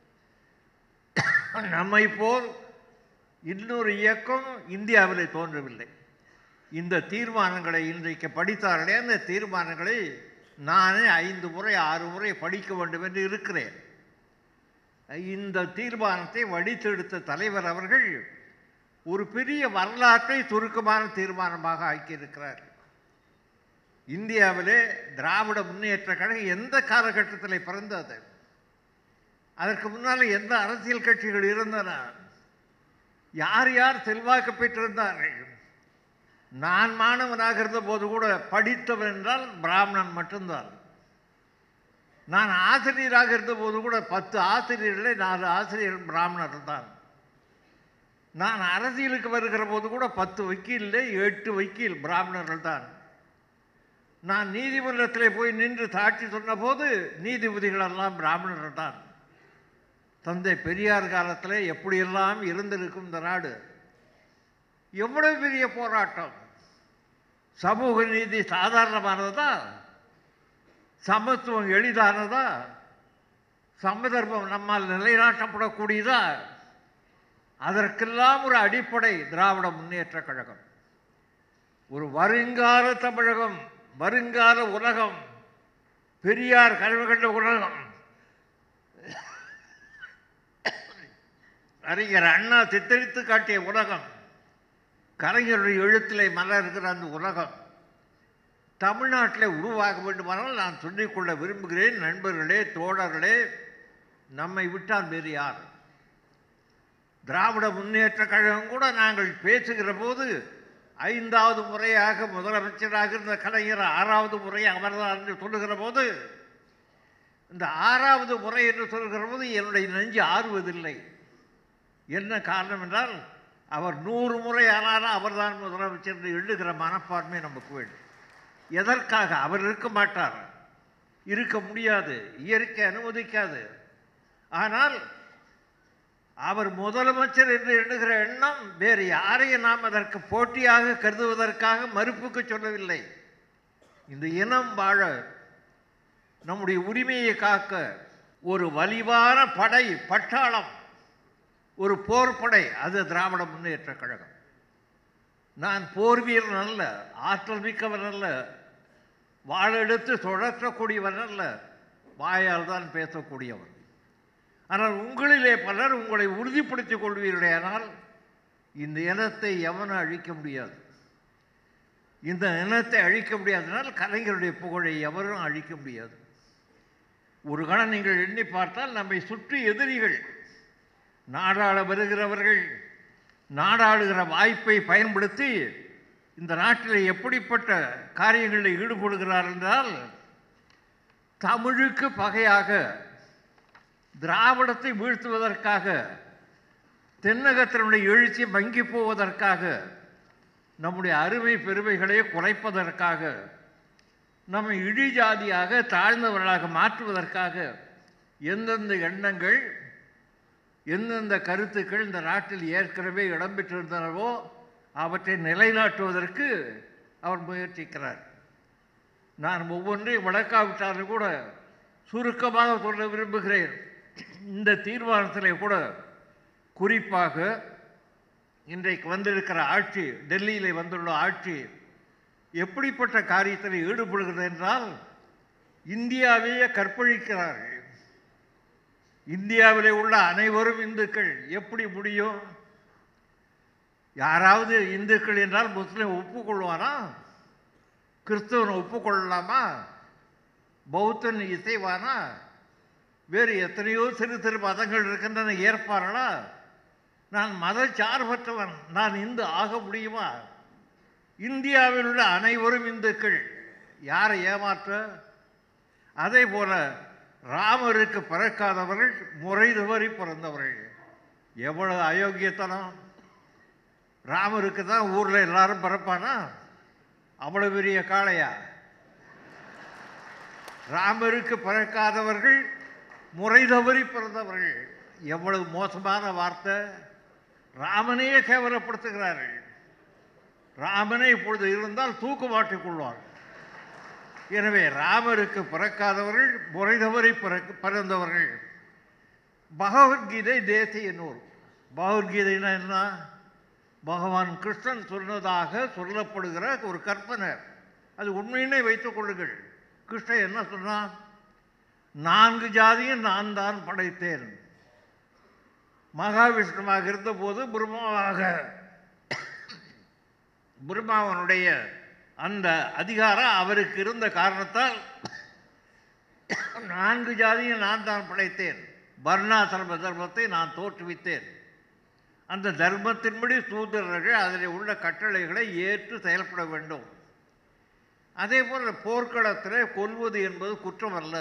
நம்மை போல் இன்னொரு இயக்கம் இந்தியாவிலே தோன்றவில்லை இந்த தீர்மானங்களை இன்றைக்கு படித்தார்களே அந்த தீர்மானங்களை நானே ஐந்து முறை ஆறு முறை படிக்க வேண்டும் என்று இருக்கிறேன் இந்த தீர்மானத்தை வடித்தெடுத்த தலைவர் அவர்கள் ஒரு பெரிய வரலாற்றை சுருக்கமான தீர்மானமாக ஆக்கியிருக்கிறார் இந்தியாவிலே திராவிட முன்னேற்ற கழகம் எந்த காலகட்டத்தில் பிறந்தது அதற்கு முன்னால் எந்த அரசியல் கட்சிகள் இருந்தன யார் யார் செல்வாக்கு பெற்றிருந்தார்கள் நான் மாணவனாக இருந்த போது கூட படித்தவன் என்றால் பிராமணன் மட்டும்தான் நான் ஆசிரியராக இருந்தபோது கூட பத்து ஆசிரியர்களே நாலு ஆசிரியர் பிராமணர் தான் நான் அரசியலுக்கு வருகிற போது கூட பத்து வக்கீல்ல எட்டு வக்கீல் பிராமணர்கள் தான் நான் நீதிமன்றத்தில் போய் நின்று சாட்சி சொன்னபோது நீதிபதிகள் எல்லாம் பிராமணர்கள் தான் தந்தை பெரியார் காலத்தில் எப்படியெல்லாம் இருந்திருக்கும் இந்த நாடு எவ்வளவு பெரிய போராட்டம் சமூக நீதி சாதாரணமானதா சமத்துவம் எளிதானதா சமதர்மம் நம்மால் நிலைநாட்டப்படக்கூடியதா அதற்கெல்லாம் ஒரு அடிப்படை திராவிட முன்னேற்ற கழகம் ஒரு வருங்கால தமிழகம் வருங்கால உலகம் பெரியார் கனவு கண்ட உலகம் அறிஞர் அண்ணா சித்தரித்து காட்டிய உலகம் கலைஞருடைய எழுத்திலே மலர்கிற அந்த உலகம் தமிழ்நாட்டில் உருவாக வேண்டுமானால் நான் சொல்லிக்கொள்ள விரும்புகிறேன் நண்பர்களே தோழர்களே நம்மை விட்டால் வேறு யார் திராவிட முன்னேற்ற கழகம் கூட நாங்கள் பேசுகிற போது ஐந்தாவது முறையாக முதலமைச்சராக இருந்த கலைஞர் ஆறாவது முறை அவர்தான் என்று சொல்லுகிற போது இந்த ஆறாவது முறை என்று சொல்கிற போது என்னுடைய நெஞ்சு ஆறுவதில்லை என்ன காரணம் என்றால் அவர் நூறு முறை ஆனாலும் அவர்தான் முதலமைச்சர் என்று எழுதுகிற மனப்பான்மை நமக்கு வேண்டும் எதற்காக அவர் இருக்க மாட்டார் இருக்க முடியாது இயற்கை அனுமதிக்காது ஆனால் அவர் முதலமைச்சர் என்று எண்ணுகிற எண்ணம் வேறு யாரையும் நாம் அதற்கு போட்டியாக கருதுவதற்காக மறுப்புக்கு சொல்லவில்லை இந்த இனம் வாழ நம்முடைய உரிமையை காக்க ஒரு வலிவான படை பட்டாளம் ஒரு போர்ப்படை அது திராவிட முன்னேற்ற கழகம் நான் போர் வீரன் அல்ல ஆற்றல் மிக்கவன் அல்ல வாழெடுத்து சுழற்றக்கூடியவன் அல்ல வாயால் தான் பேசக்கூடியவன் ஆனால் உங்களிலே பலர் உங்களை உறுதிப்படுத்திக் கொள்வீர்களேயானால் இந்த இனத்தை எவனும் அழிக்க முடியாது இந்த இனத்தை அழிக்க முடியாதனால் கலைஞருடைய புகழை எவரும் அழிக்க முடியாது ஒரு கணம் நீங்கள் எண்ணி பார்த்தால் நம்மை சுற்றி எதிரிகள் நாடாள வருகிறவர்கள் நாடாளுகிற வாய்ப்பை பயன்படுத்தி இந்த நாட்டில் எப்படிப்பட்ட காரியங்களில் ஈடுபடுகிறார் என்றால் தமிழுக்கு பகையாக திராவிடத்தை வீழ்த்துவதற்காக தென்னகத்தினுடைய எழுச்சி மங்கி போவதற்காக நம்முடைய அருமை பெருமைகளை குறைப்பதற்காக நம்மை இழிஜாதியாக தாழ்ந்தவர்களாக மாற்றுவதற்காக எந்தெந்த எண்ணங்கள் எந்தெந்த கருத்துக்கள் இந்த நாட்டில் ஏற்கனவே இடம்பெற்றிருந்தனவோ அவற்றை நிலைநாட்டுவதற்கு அவர் முயற்சிக்கிறார் நான் ஒவ்வொன்றையும் வழக்காவிட்டாலும் கூட சுருக்கமாக சொல்ல விரும்புகிறேன் இந்த தீர்மானத்திலே கூட குறிப்பாக இன்றைக்கு வந்திருக்கிற ஆட்சி டெல்லியிலே வந்துள்ள ஆட்சி எப்படிப்பட்ட காரியத்தில் ஈடுபடுகிறது என்றால் இந்தியாவையே கற்பழிக்கிறார்கள் இந்தியாவிலே உள்ள அனைவரும் இந்துக்கள் எப்படி முடியும் யாராவது இந்துக்கள் என்றால் முஸ்லீம் ஒப்புக்கொள்வானா கிறிஸ்தவன் ஒப்புக்கொள்ளலாமா பௌத்தன் இசைவானா வேறு எத்தனையோ சிறு சிறு மதங்கள் இருக்கின்றன ஏற்பார்களா நான் மதச்சார்பற்றவன் நான் இந்து ஆக முடியுமா இந்தியாவில் உள்ள அனைவரும் இந்துக்கள் யாரை ஏமாற்ற அதே போல ராமருக்கு பிறக்காதவர்கள் முறை தவறி பிறந்தவர்கள் எவ்வளவு அயோக்கியத்தனம் ராமருக்கு தான் ஊரில் எல்லாரும் பிறப்பானா அவ்வளவு பெரிய காளையா ராமருக்கு பிறக்காதவர்கள் முறை தவறி பிறந்தவர்கள் எவ்வளவு மோசமான வார்த்தை ராமனையே கேவலப்படுத்துகிறார்கள் ராமனே இப்பொழுது இருந்தால் தூக்கு மாட்டிக் கொள்வார் எனவே ராமருக்கு பிறக்காதவர்கள் முறை தவறி பிறக்க பிறந்தவர்கள் பகவத்கீதை தேசிய நூல் பகவத்கீதைனா என்ன பகவான் கிருஷ்ணன் சொன்னதாக சொல்லப்படுகிற ஒரு கற்பனை அது உண்மையிலே வைத்துக் கொள்ளுங்கள் கிருஷ்ணன் என்ன சொன்னான் நான்கு ஜாதியும் நான் தான் படைத்தேன் மகாவிஷ்ணுவாக இருந்தபோது பிரம்மாவாக பிரம்மாவனுடைய அந்த அதிகாரம் அவருக்கு இருந்த காரணத்தால் நான்கு ஜாதியும் நான் தான் படைத்தேன் வர்ணாசிரம தர்மத்தை நான் தோற்றுவித்தேன் அந்த தர்மத்தின்படி சூத்திரர்கள் அதில் உள்ள கட்டளைகளை ஏற்று செயல்பட வேண்டும் அதே போல் போர்க்களத்தில் கொல்வது என்பது குற்றம் அல்ல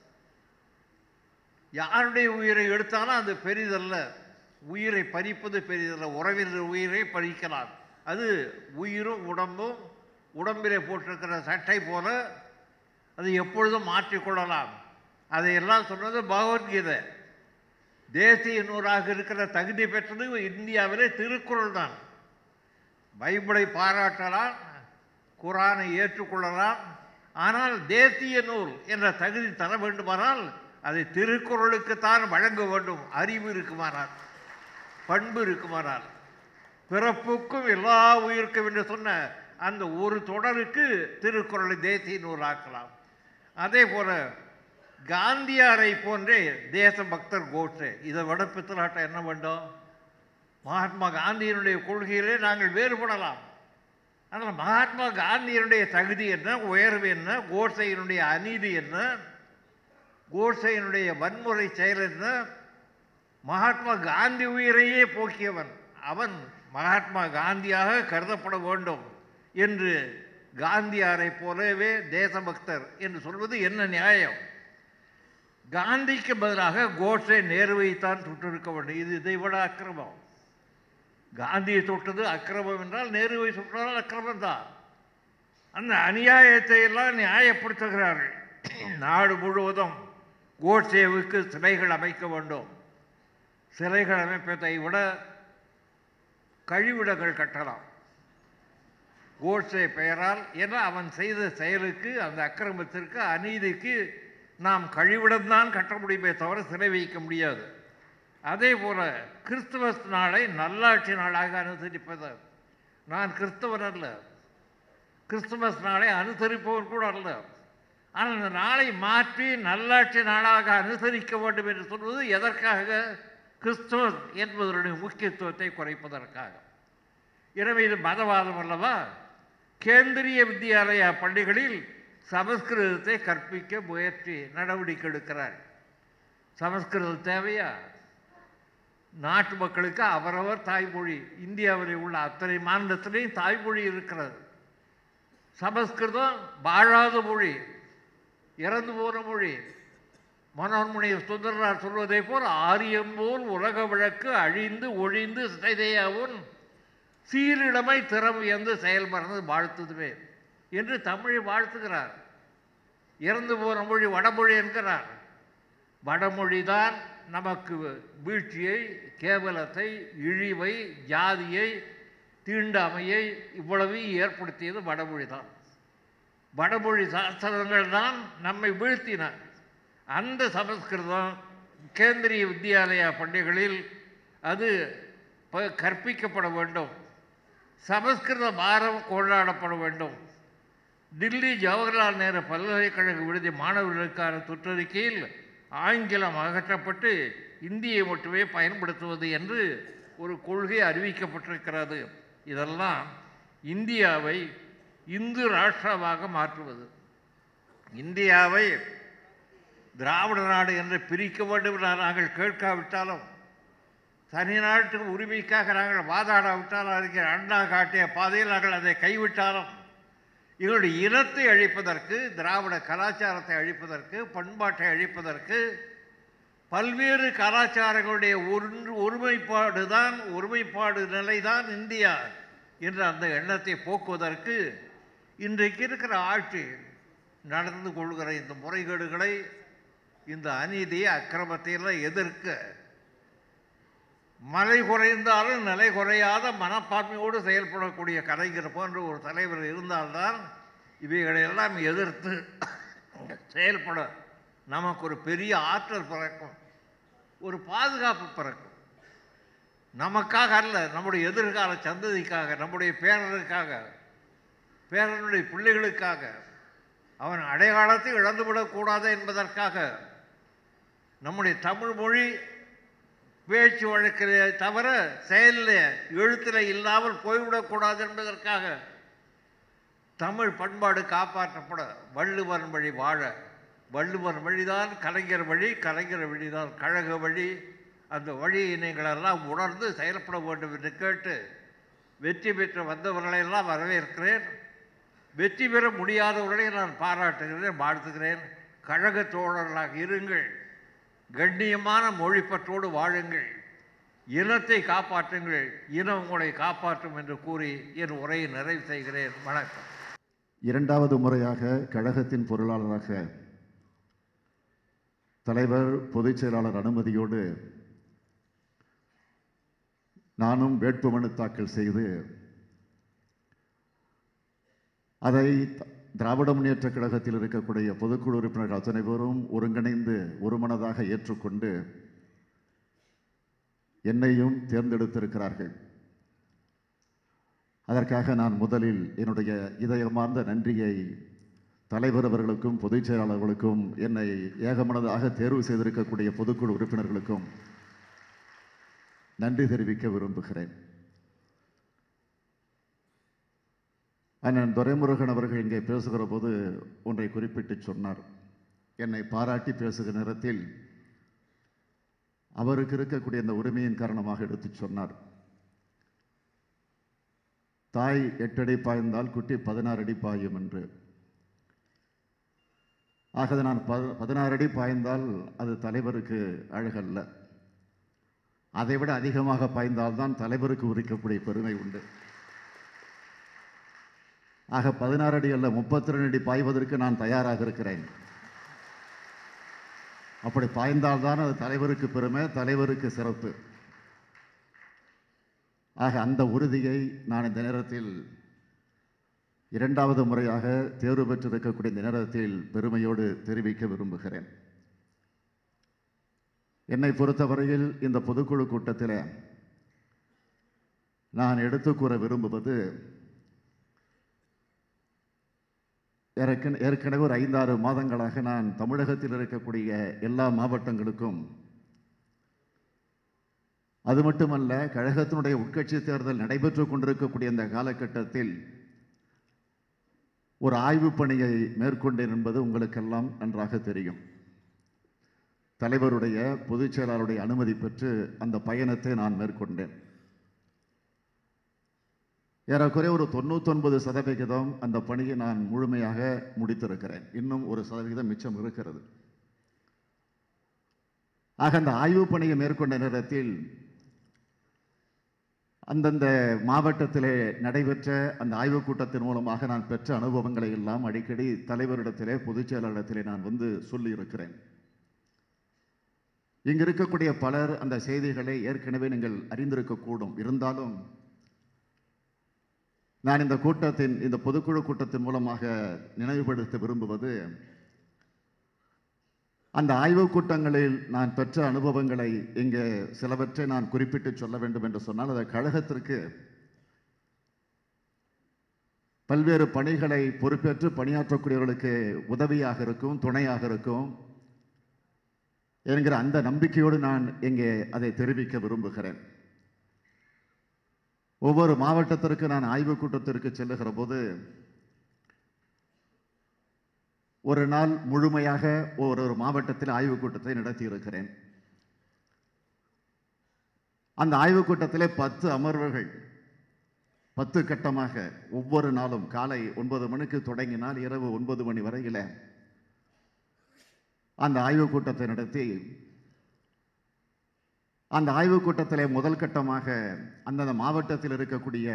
யாருடைய உயிரை எடுத்தாலும் அது பெரிதல்ல உயிரை பறிப்பது பெரிதல்ல உறவினர் உயிரை பறிக்கலாம் அது உயிரும் உடம்பும் உடம்பிலே போட்டிருக்கிற சட்டை போல அது எப்பொழுதும் மாற்றிக்கொள்ளலாம் அதையெல்லாம் சொன்னது பகவத்கீதை தேசிய நூறாக இருக்கிற தகுதி பெற்றது இந்தியாவிலே திருக்குறள் தான் பைபிளை பாராட்டலாம் குரானை ஏற்றுக்கொள்ளலாம் ஆனால் தேசிய நூல் என்ற தகுதி தர வேண்டுமானால் அதை திருக்குறளுக்குத்தான் வழங்க வேண்டும் அறிவு இருக்குமானால் பண்பு இருக்குமானால் பிறப்புக்கும் எல்லா உயிருக்கும் என்று சொன்ன அந்த ஒரு தொடருக்கு திருக்குறளை தேசிய நூலாக்கலாம் அதே போல காந்தியாரை போன்றே தேச பக்தர் கோட்ஸே இதை விட பித்தலாட்டம் என்ன வேண்டும் மகாத்மா காந்தியினுடைய கொள்கையிலே நாங்கள் வேறுபடலாம் ஆனால் மகாத்மா காந்தியினுடைய தகுதி என்ன உயர்வு என்ன கோட்சையினுடைய அநீதி என்ன கோட்சையினுடைய வன்முறை செயல் என்ன மகாத்மா காந்தி உயிரையே போக்கியவன் அவன் மகாத்மா காந்தியாக கருதப்பட வேண்டும் என்று காந்தியாரை போலவே தேசபக்தர் என்று சொல்வது என்ன நியாயம் காந்திக்கு பதிலாக கோட்ஸே நேருவைத்தான் சுட்டிருக்க வேண்டும் இது இதை விட அக்கிரமம் காந்தியை தொட்டது அக்கிரமம் என்றால் நேருவை சுட்டால் அக்கிரமம் தான் அந்த அநியாயத்தை எல்லாம் நியாயப்படுத்துகிறார்கள் நாடு முழுவதும் கோட்சேவுக்கு சிலைகள் அமைக்க வேண்டும் சிலைகள் அமைப்பதை விட கழிவிடங்கள் கட்டலாம் கோட்சே பெயரால் ஏன்னா அவன் செய்த செயலுக்கு அந்த அக்கிரமத்திற்கு அநீதிக்கு நாம் கழிவிடம்தான் கட்ட முடியுமே தவிர சிலை வைக்க முடியாது அதே போல கிறிஸ்துமஸ் நாளை நல்லாட்சி நாளாக அனுசரிப்பது நான் கிறிஸ்தவன் அல்ல கிறிஸ்துமஸ் நாளை அனுசரிப்பவன் கூட அல்ல ஆனால் இந்த நாளை மாற்றி நல்லாட்சி நாளாக அனுசரிக்க வேண்டும் என்று சொல்வது எதற்காக கிறிஸ்துவஸ் என்பதனுடைய முக்கியத்துவத்தை குறைப்பதற்காக எனவே இது மதவாதம் அல்லவா கேந்திரிய வித்யாலயா பள்ளிகளில் சமஸ்கிருதத்தை கற்பிக்க முயற்சி நடவடிக்கை எடுக்கிறார் சமஸ்கிருதம் தேவையா நாட்டு மக்களுக்கு அவரவர் தாய்மொழி இந்தியாவில் உள்ள அத்தனை மாநிலத்திலையும் தாய்மொழி இருக்கிறது சமஸ்கிருதம் வாழாத மொழி இறந்து போன மொழி மனோன்மணி சுந்தரனார் சொல்வதை போல் ஆரியம் போல் உலக வழக்கு அழிந்து ஒழிந்து சிதையாவும் சீரிடமை திறம் என்று செயல்படுறது வாழ்த்துதுவே என்று தமிழை வாழ்த்துகிறார் இறந்து போன மொழி வடமொழி என்கிறார் வடமொழிதான் நமக்கு வீழ்ச்சியை கேவலத்தை இழிவை ஜாதியை தீண்டாமையை இவ்வளவையும் ஏற்படுத்தியது வடமொழி தான் வடமொழி சாஸ்திரங்கள் தான் நம்மை வீழ்த்தின அந்த சமஸ்கிருதம் கேந்திரிய வித்யாலயா பள்ளிகளில் அது ப- கற்பிக்கப்பட வேண்டும் சமஸ்கிருத வாரம் கொண்டாடப்பட வேண்டும் தில்லி ஜவஹர்லால் நேரு பல்கலைக்கழக விடுதி மாணவர்களுக்கான சுற்றறிக்கையில் ஆங்கிலம் அகற்றப்பட்டு இந்தியை மட்டுமே பயன்படுத்துவது என்று ஒரு கொள்கை அறிவிக்கப்பட்டிருக்கிறது இதெல்லாம் இந்தியாவை இந்து ராஷ்டிரமாக மாற்றுவது இந்தியாவை திராவிட நாடு என்று பிரிக்க வேண்டும் என நாங்கள் கேட்காவிட்டாலும் தனி நாட்டு உரிமைக்காக நாங்கள் வாதாடாவிட்டாலும் அதுக்கு அண்ணா காட்டிய பாதையில் நாங்கள் அதை கைவிட்டாலும் எங்களுடைய இனத்தை அழிப்பதற்கு திராவிட கலாச்சாரத்தை அழிப்பதற்கு பண்பாட்டை அழிப்பதற்கு பல்வேறு கலாச்சாரங்களுடைய ஒன்று ஒருமைப்பாடு தான் ஒருமைப்பாடு நிலைதான் இந்தியா என்ற அந்த எண்ணத்தை போக்குவதற்கு இன்றைக்கு இருக்கிற ஆட்சி நடந்து கொள்கிற இந்த முறைகேடுகளை இந்த அநீதியை அக்கிரமத்தை எல்லாம் எதிர்க்க மலை குறைந்தாலும் நிலை குறையாத மனப்பான்மையோடு செயல்படக்கூடிய கலைஞர் போன்ற ஒரு தலைவர் இருந்தால்தான் இவைகளை எல்லாம் எதிர்த்து செயல்பட நமக்கு ஒரு பெரிய ஆற்றல் பிறக்கும் ஒரு பாதுகாப்பு பிறக்கும் நமக்காக அல்ல நம்முடைய எதிர்கால சந்ததிக்காக நம்முடைய பேரனுக்காக பேரனுடைய பிள்ளைகளுக்காக அவன் அடையாளத்தை இழந்துவிடக்கூடாது என்பதற்காக நம்முடைய தமிழ் மொழி பேச்சு வழக்கிலே தவிர செயலில் எழுத்தில் இல்லாமல் போய்விடக்கூடாது என்பதற்காக தமிழ் பண்பாடு காப்பாற்றப்பட வள்ளுவர் வழி வாழ வள்ளுவர் வழிதான் கலைஞர் வழி கலைஞர் வழிதான் கழக வழி அந்த வழியை நீங்களெல்லாம் உணர்ந்து செயல்பட வேண்டும் என்று கேட்டு வெற்றி பெற்று வந்தவர்களையெல்லாம் வரவேற்கிறேன் வெற்றி பெற முடியாதவர்களை நான் பாராட்டுகிறேன் வாழ்த்துகிறேன் கழக தோழர்களாக இருங்கள் கண்ணியமான மொழிப்பற்றோடு வாழுங்கள் இனத்தை காப்பாற்றுங்கள் இனம் உங்களை காப்பாற்றும் என்று கூறி என் உரையை நிறைவு செய்கிறேன் வணக்கம் இரண்டாவது முறையாக கழகத்தின் பொருளாளராக தலைவர் பொதுச் செயலாளர் அனுமதியோடு நானும் வேட்புமனு தாக்கல் செய்து அதை த- திராவிட முன்னேற்ற கழகத்தில் இருக்கக்கூடிய பொதுக்குழு உறுப்பினர்கள் அத்தனை பேரும் ஒருங்கிணைந்து ஒருமனதாக ஏற்றுக்கொண்டு என்னையும் தேர்ந்தெடுத்திருக்கிறார்கள் அதற்காக நான் முதலில் என்னுடைய இதயமார்ந்த நன்றியை தலைவர் அவர்களுக்கும் பொதுச் செயலாளர்களுக்கும் என்னை ஏகமனதாக தேர்வு செய்திருக்கக்கூடிய பொதுக்குழு உறுப்பினர்களுக்கும் நன்றி தெரிவிக்க விரும்புகிறேன் அண்ணன் துரைமுருகன் அவர்கள் இங்கே பேசுகிற போது ஒன்றை குறிப்பிட்டு சொன்னார் என்னை பாராட்டி பேசுகிற நேரத்தில் அவருக்கு இருக்கக்கூடிய அந்த உரிமையின் காரணமாக எடுத்துச் சொன்னார் தாய் எட்டடி பாய்ந்தால் குட்டி பதினாறு அடி பாயும் என்று ஆகவே நான் ப பதினாறு அடி பாய்ந்தால் அது தலைவருக்கு அழகல்ல அதைவிட அதிகமாக பாய்ந்தால்தான் தலைவருக்கு உரிக்கக்கூடிய பெருமை உண்டு ஆக பதினாறு அடி அல்ல முப்பத்தி ரெண்டு அடி பாய்வதற்கு நான் தயாராக இருக்கிறேன் அப்படி பாய்ந்தால்தான் அது தலைவருக்கு பெருமை தலைவருக்கு சிறப்பு ஆக அந்த உறுதியை நான் இந்த நேரத்தில் இரண்டாவது முறையாக தேர்வு பெற்றிருக்கக்கூடிய இந்த நேரத்தில் பெருமையோடு தெரிவிக்க விரும்புகிறேன் என்னை பொறுத்தவரையில் இந்த பொதுக்குழு கூட்டத்தில் நான் எடுத்து கூற விரும்புவது ஏற்கன- ஏற்கனவே ஒரு ஐந்தாறு மாதங்களாக நான் தமிழகத்தில் இருக்கக்கூடிய எல்லா மாவட்டங்களுக்கும் அது மட்டுமல்ல கழகத்தினுடைய உட்கட்சி தேர்தல் நடைபெற்று கொண்டிருக்கக்கூடிய இந்த காலகட்டத்தில் ஒரு ஆய்வுப் பணியை மேற்கொண்டேன் என்பது உங்களுக்கெல்லாம் நன்றாக தெரியும் தலைவருடைய பொதுச் செயலாளருடைய அனுமதி பெற்று அந்த பயணத்தை நான் மேற்கொண்டேன் ஏறக்குறைய ஒரு தொண்ணூத்தொன்பது சதவிகிதம் அந்த பணியை நான் முழுமையாக முடித்திருக்கிறேன் இன்னும் ஒரு சதவிகிதம் மிச்சம் இருக்கிறது ஆக அந்த ஆய்வுப் பணியை மேற்கொண்ட நேரத்தில் அந்தந்த மாவட்டத்திலே நடைபெற்ற அந்த ஆய்வுக் கூட்டத்தின் மூலமாக நான் பெற்ற அனுபவங்களை எல்லாம் அடிக்கடி தலைவரிடத்திலே பொதுச் செயலாளரிடத்திலே நான் வந்து சொல்லியிருக்கிறேன் இங்கு இருக்கக்கூடிய பலர் அந்த செய்திகளை ஏற்கனவே நீங்கள் அறிந்திருக்கக்கூடும் இருந்தாலும் நான் இந்த கூட்டத்தின் இந்த பொதுக்குழு கூட்டத்தின் மூலமாக நினைவுபடுத்த விரும்புவது அந்த ஆய்வுக் கூட்டங்களில் நான் பெற்ற அனுபவங்களை இங்கே சிலவற்றை நான் குறிப்பிட்டு சொல்ல வேண்டும் என்று சொன்னால் அந்த கழகத்திற்கு பல்வேறு பணிகளை பொறுப்பேற்று பணியாற்றக்கூடியவர்களுக்கு உதவியாக இருக்கும் துணையாக இருக்கும் என்கிற அந்த நம்பிக்கையோடு நான் இங்கே அதை தெரிவிக்க விரும்புகிறேன் ஒவ்வொரு மாவட்டத்திற்கு நான் ஆய்வுக் கூட்டத்திற்கு செல்லுகிற போது ஒரு நாள் முழுமையாக ஒரு ஒரு மாவட்டத்தில் ஆய்வுக் கூட்டத்தை நடத்தி இருக்கிறேன் அந்த ஆய்வுக் கூட்டத்திலே பத்து அமர்வுகள் பத்து கட்டமாக ஒவ்வொரு நாளும் காலை ஒன்பது மணிக்கு தொடங்கினால் இரவு ஒன்பது மணி வரையில அந்த ஆய்வுக் கூட்டத்தை நடத்தி அந்த ஆய்வுக் கூட்டத்திலே முதல் கட்டமாக அந்தந்த மாவட்டத்தில் இருக்கக்கூடிய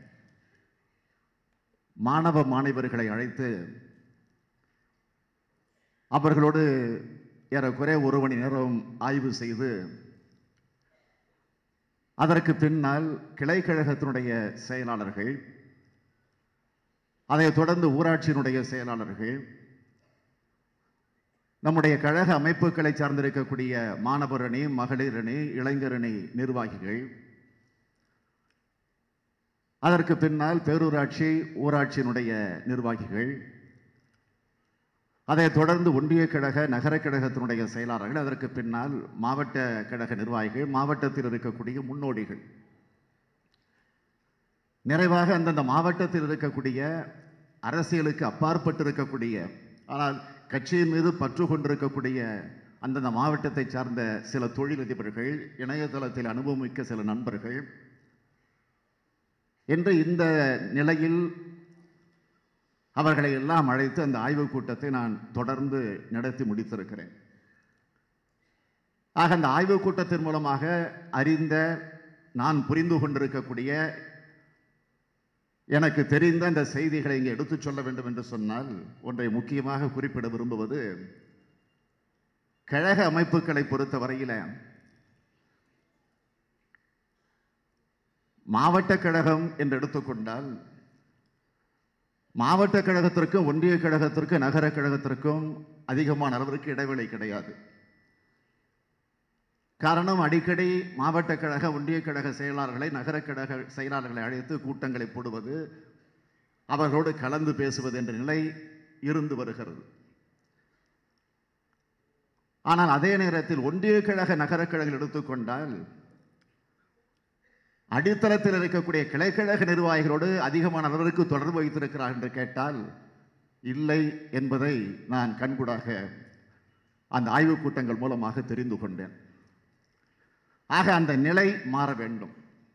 மாணவ மாணவர்களை அழைத்து அவர்களோடு ஏறக்குறைய ஒரு மணி நேரம் ஆய்வு செய்து அதற்கு பின்னால் கிளை கழகத்தினுடைய செயலாளர்கள் அதைத் தொடர்ந்து ஊராட்சியினுடைய செயலாளர்கள் நம்முடைய கழக அமைப்புகளை சார்ந்திருக்கக்கூடிய மாணவர் அணி மகளிர் அணி இளைஞர் அணி நிர்வாகிகள் அதற்கு பின்னால் பேரூராட்சி ஊராட்சியினுடைய நிர்வாகிகள் அதைத் தொடர்ந்து ஒன்றிய கழக நகர கழகத்தினுடைய செயலாளர்கள் அதற்கு பின்னால் மாவட்ட கழக நிர்வாகிகள் மாவட்டத்தில் இருக்கக்கூடிய முன்னோடிகள் நிறைவாக அந்தந்த மாவட்டத்தில் இருக்கக்கூடிய அரசியலுக்கு அப்பாற்பட்டு இருக்கக்கூடிய ஆனால் கட்சியின் மீது பற்று கொண்டிருக்கக்கூடிய அந்தந்த மாவட்டத்தை சார்ந்த சில தொழிலதிபர்கள் இணையதளத்தில் அனுபவமிக்க சில நண்பர்கள் என்று இந்த நிலையில் அவர்களை எல்லாம் அழைத்து அந்த ஆய்வுக் கூட்டத்தை நான் தொடர்ந்து நடத்தி முடித்திருக்கிறேன் ஆக அந்த ஆய்வுக் கூட்டத்தின் மூலமாக அறிந்த நான் புரிந்து கொண்டிருக்கக்கூடிய எனக்கு தெரிந்த அந்த செய்திகளை இங்கே எடுத்துச் சொல்ல வேண்டும் என்று சொன்னால் ஒன்றை முக்கியமாக குறிப்பிட விரும்புவது கழக அமைப்புகளை பொறுத்த வரையில மாவட்ட கழகம் என்று எடுத்துக்கொண்டால் மாவட்ட கழகத்திற்கும் ஒன்றிய கழகத்திற்கும் நகர கழகத்திற்கும் அதிகமான அளவிற்கு இடைவெளி கிடையாது காரணம் அடிக்கடி மாவட்ட கழக ஒன்றிய கழக செயலாளர்களை நகர கழக செயலாளர்களை அழைத்து கூட்டங்களை போடுவது அவர்களோடு கலந்து பேசுவது என்ற நிலை இருந்து வருகிறது ஆனால் அதே நேரத்தில் ஒன்றிய கழக நகர கழகம் எடுத்துக்கொண்டால் அடித்தளத்தில் இருக்கக்கூடிய கிளைக்கழக நிர்வாகிகளோடு அதிகமான அளவிற்கு தொடர்பு வைத்திருக்கிறார் என்று கேட்டால் இல்லை என்பதை நான் கண்கூடாக அந்த ஆய்வுக் கூட்டங்கள் மூலமாக தெரிந்து கொண்டேன் ஆக அந்த நிலை மாற வேண்டும்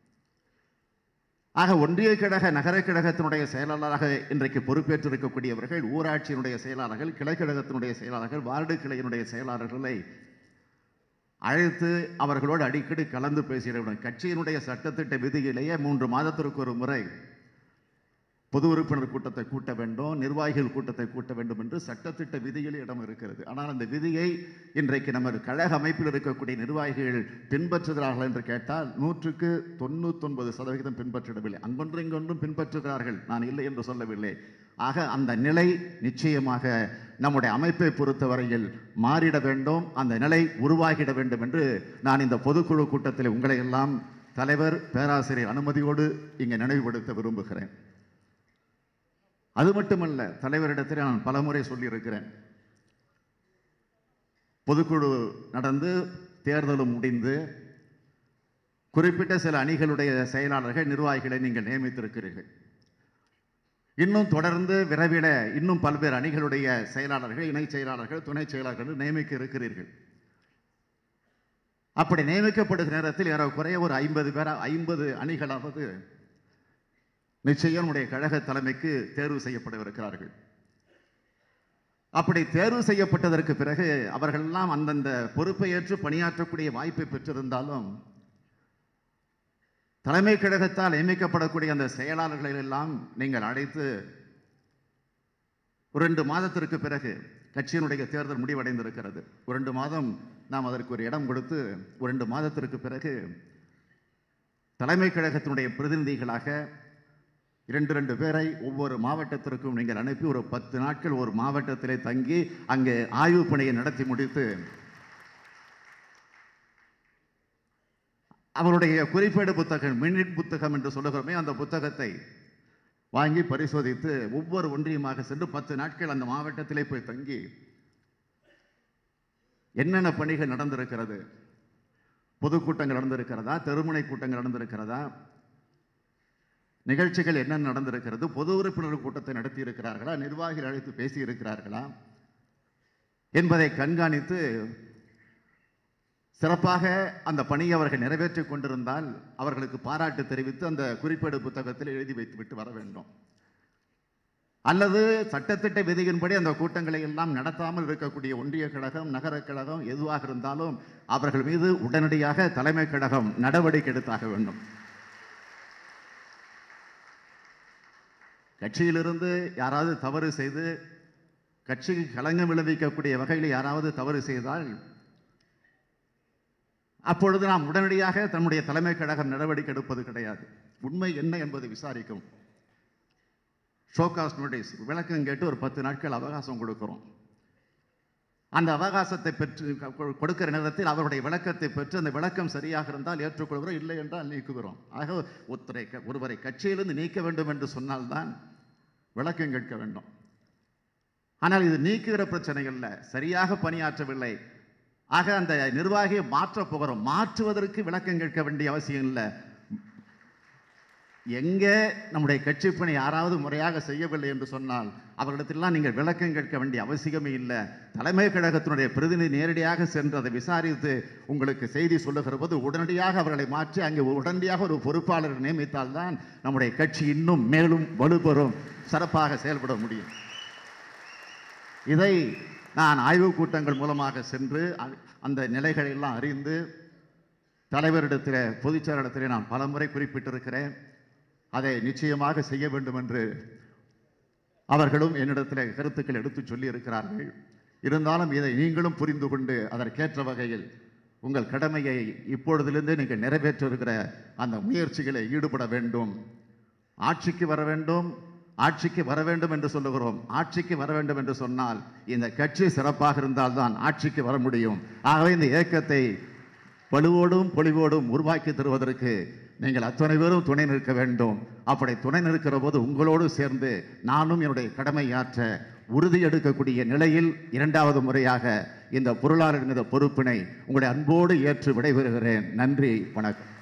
ஆக ஒன்றிய கழக நகர கழகத்தினுடைய செயலாளராக இன்றைக்கு பொறுப்பேற்றிருக்கக்கூடியவர்கள் ஊராட்சியினுடைய செயலாளர்கள் கிளைக்கழகத்தினுடைய செயலாளர்கள் வார்டு கிளையினுடைய செயலாளர்களை அழைத்து அவர்களோடு அடிக்கடி கலந்து பேசிட வேண்டும் கட்சியினுடைய சட்டத்திட்ட விதியிலேயே மூன்று மாதத்திற்கு ஒரு முறை பொது உறுப்பினர் கூட்டத்தை கூட்ட வேண்டும் நிர்வாகிகள் கூட்டத்தை கூட்ட வேண்டும் என்று சட்டத்திட்ட விதியில் இடம் இருக்கிறது ஆனால் அந்த விதியை இன்றைக்கு நமது கழக அமைப்பில் இருக்கக்கூடிய நிர்வாகிகள் பின்பற்றுகிறார்கள் என்று கேட்டால் நூற்றுக்கு தொண்ணூத்தொன்பது சதவிகிதம் பின்பற்றிடவில்லை அங்கொன்றும் இங்கொன்றும் பின்பற்றுகிறார்கள் நான் இல்லை என்று சொல்லவில்லை ஆக அந்த நிலை நிச்சயமாக நம்முடைய அமைப்பை பொறுத்தவரையில் மாறிட வேண்டும் அந்த நிலை உருவாகிட வேண்டும் என்று நான் இந்த பொதுக்குழு கூட்டத்தில் உங்களை எல்லாம் தலைவர் பேராசிரியர் அனுமதியோடு இங்கே நினைவுபடுத்த விரும்புகிறேன் அது மட்டுமல்ல தலைவரிடத்தில் நான் பலமுறை சொல்லியிருக்கிறேன் பொதுக்குழு நடந்து தேர்தலும் முடிந்து குறிப்பிட்ட சில அணிகளுடைய செயலாளர்கள் நிர்வாகிகளை நீங்கள் நியமித்திருக்கிறீர்கள் இன்னும் தொடர்ந்து விரைவில் இன்னும் பல்வேறு அணிகளுடைய செயலாளர்கள் இணை செயலாளர்கள் துணை செயலாளர்கள் நியமிக்க இருக்கிறீர்கள் அப்படி நியமிக்கப்படுகிற நேரத்தில் ஏறக்குறைய ஒரு ஐம்பது பேர் ஐம்பது அணிகளாவது நிச்சயம் நம்முடைய கழக தலைமைக்கு தேர்வு செய்யப்படவிருக்கிறார்கள் அப்படி தேர்வு செய்யப்பட்டதற்கு பிறகு அவர்களெல்லாம் அந்தந்த பொறுப்பை ஏற்று பணியாற்றக்கூடிய வாய்ப்பை பெற்றிருந்தாலும் தலைமை கழகத்தால் நியமிக்கப்படக்கூடிய அந்த செயலாளர்களை எல்லாம் நீங்கள் அழைத்து ஒரு ரெண்டு மாதத்திற்கு பிறகு கட்சியினுடைய தேர்தல் முடிவடைந்திருக்கிறது ஒரு ரெண்டு மாதம் நாம் அதற்கு ஒரு இடம் கொடுத்து ஒரு ரெண்டு மாதத்திற்கு பிறகு தலைமை கழகத்தினுடைய பிரதிநிதிகளாக இரண்டு ரெண்டு பேரை ஒவ்வொரு மாவட்டத்திற்கும் நீங்கள் அனுப்பி ஒரு பத்து நாட்கள் ஒரு மாவட்டத்திலே தங்கி அங்கே ஆய்வு பணியை நடத்தி முடித்து அவருடைய குறிப்பேடு புத்தகம் மினிட் புத்தகம் என்று சொல்லுகிறோமே அந்த புத்தகத்தை வாங்கி பரிசோதித்து ஒவ்வொரு ஒன்றியமாக சென்று பத்து நாட்கள் அந்த மாவட்டத்திலே போய் தங்கி என்னென்ன பணிகள் நடந்திருக்கிறது பொதுக்கூட்டங்கள் நடந்திருக்கிறதா தெருமுனை கூட்டங்கள் நடந்திருக்கிறதா நிகழ்ச்சிகள் என்ன நடந்திருக்கிறது பொது உறுப்பினர் கூட்டத்தை நடத்தி இருக்கிறார்களா நிர்வாகிகள் அழைத்து பேசி இருக்கிறார்களா என்பதை கண்காணித்து சிறப்பாக அந்த பணியை அவர்கள் நிறைவேற்றிக் கொண்டிருந்தால் அவர்களுக்கு பாராட்டு தெரிவித்து அந்த குறிப்பேடு புத்தகத்தில் எழுதி வைத்துவிட்டு வர வேண்டும் அல்லது சட்டத்திட்ட விதியின்படி அந்த கூட்டங்களை எல்லாம் நடத்தாமல் இருக்கக்கூடிய ஒன்றிய கழகம் நகர கழகம் எதுவாக இருந்தாலும் அவர்கள் மீது உடனடியாக தலைமை கழகம் நடவடிக்கை எடுத்தாக வேண்டும் கட்சியிலிருந்து யாராவது தவறு செய்து கட்சிக்கு களங்கம் விளைவிக்கக்கூடிய வகையில் யாராவது தவறு செய்தால் அப்பொழுது நாம் உடனடியாக தன்னுடைய தலைமை கழகம் நடவடிக்கை எடுப்பது கிடையாது உண்மை என்ன என்பதை விசாரிக்கும் ஷோகாஸ் நோட்டீஸ் விளக்கம் கேட்டு ஒரு பத்து நாட்கள் அவகாசம் கொடுக்கிறோம் அந்த அவகாசத்தை பெற்று கொ- கொடுக்கிற நேரத்தில் அவருடைய விளக்கத்தை பெற்று அந்த விளக்கம் சரியாக இருந்தால் ஏற்றுக்கொள்கிறோம் இல்லை என்றால் நீக்குகிறோம் ஆக ஒருத்தரை க- ஒருவரை கட்சியிலிருந்து நீக்க வேண்டும் என்று சொன்னால்தான் விளக்கம் கேட்க வேண்டும் ஆனால் இது நீக்குகிற பிரச்சனை அல்ல சரியாக பணியாற்றவில்லை ஆக அந்த நிர்வாகியை மாற்றப் போகிறோம் மாற்றுவதற்கு விளக்கம் கேட்க வேண்டிய அவசியம் இல்லை எங்கே நம்முடைய கட்சி பணி யாராவது முறையாக செய்யவில்லை என்று சொன்னால் அவர்களிடத்திலாம் நீங்கள் விளக்கம் கேட்க வேண்டிய அவசியமே இல்லை தலைமை கழகத்தினுடைய பிரதிநிதி நேரடியாக சென்று அதை விசாரித்து உங்களுக்கு செய்தி சொல்லுகிற போது உடனடியாக அவர்களை மாற்றி அங்கே உடனடியாக ஒரு பொறுப்பாளரை நியமித்தால்தான் நம்முடைய கட்சி இன்னும் மேலும் வலுப்பெறும் சிறப்பாக செயல்பட முடியும் இதை நான் ஆய்வுக் கூட்டங்கள் மூலமாக சென்று அ- அந்த நிலைகளை எல்லாம் அறிந்து தலைவரிடத்தில் பொதுச்செயலாளரிடத்தில் நான் பலமுறை குறிப்பிட்டிருக்கிறேன் அதை நிச்சயமாக செய்ய வேண்டும் என்று அவர்களும் என்னிடத்தில் கருத்துக்கள் எடுத்து சொல்லி இருக்கிறார்கள் இருந்தாலும் இதை நீங்களும் புரிந்து கொண்டு அதற்கேற்ற வகையில் உங்கள் கடமையை இப்பொழுதிலிருந்து நீங்கள் நிறைவேற்ற இருக்கிற அந்த முயற்சிகளை ஈடுபட வேண்டும் ஆட்சிக்கு வர வேண்டும் ஆட்சிக்கு வர வேண்டும் என்று சொல்லுகிறோம் ஆட்சிக்கு வர வேண்டும் என்று சொன்னால் இந்த கட்சி சிறப்பாக இருந்தால்தான் ஆட்சிக்கு வர முடியும் ஆகவே இந்த இயக்கத்தை வலுவோடும் பொலிவோடும் உருவாக்கி தருவதற்கு நீங்கள் அத்தனை பேரும் துணை நிற்க வேண்டும் அப்படி துணை நிற்கிற போது உங்களோடு சேர்ந்து நானும் என்னுடைய கடமை ஆற்ற உறுதி எடுக்கக்கூடிய நிலையில் இரண்டாவது முறையாக இந்த பொருளாளர் மீத பொறுப்பினை உங்களுடைய அன்போடு ஏற்று விடைபெறுகிறேன் நன்றி வணக்கம்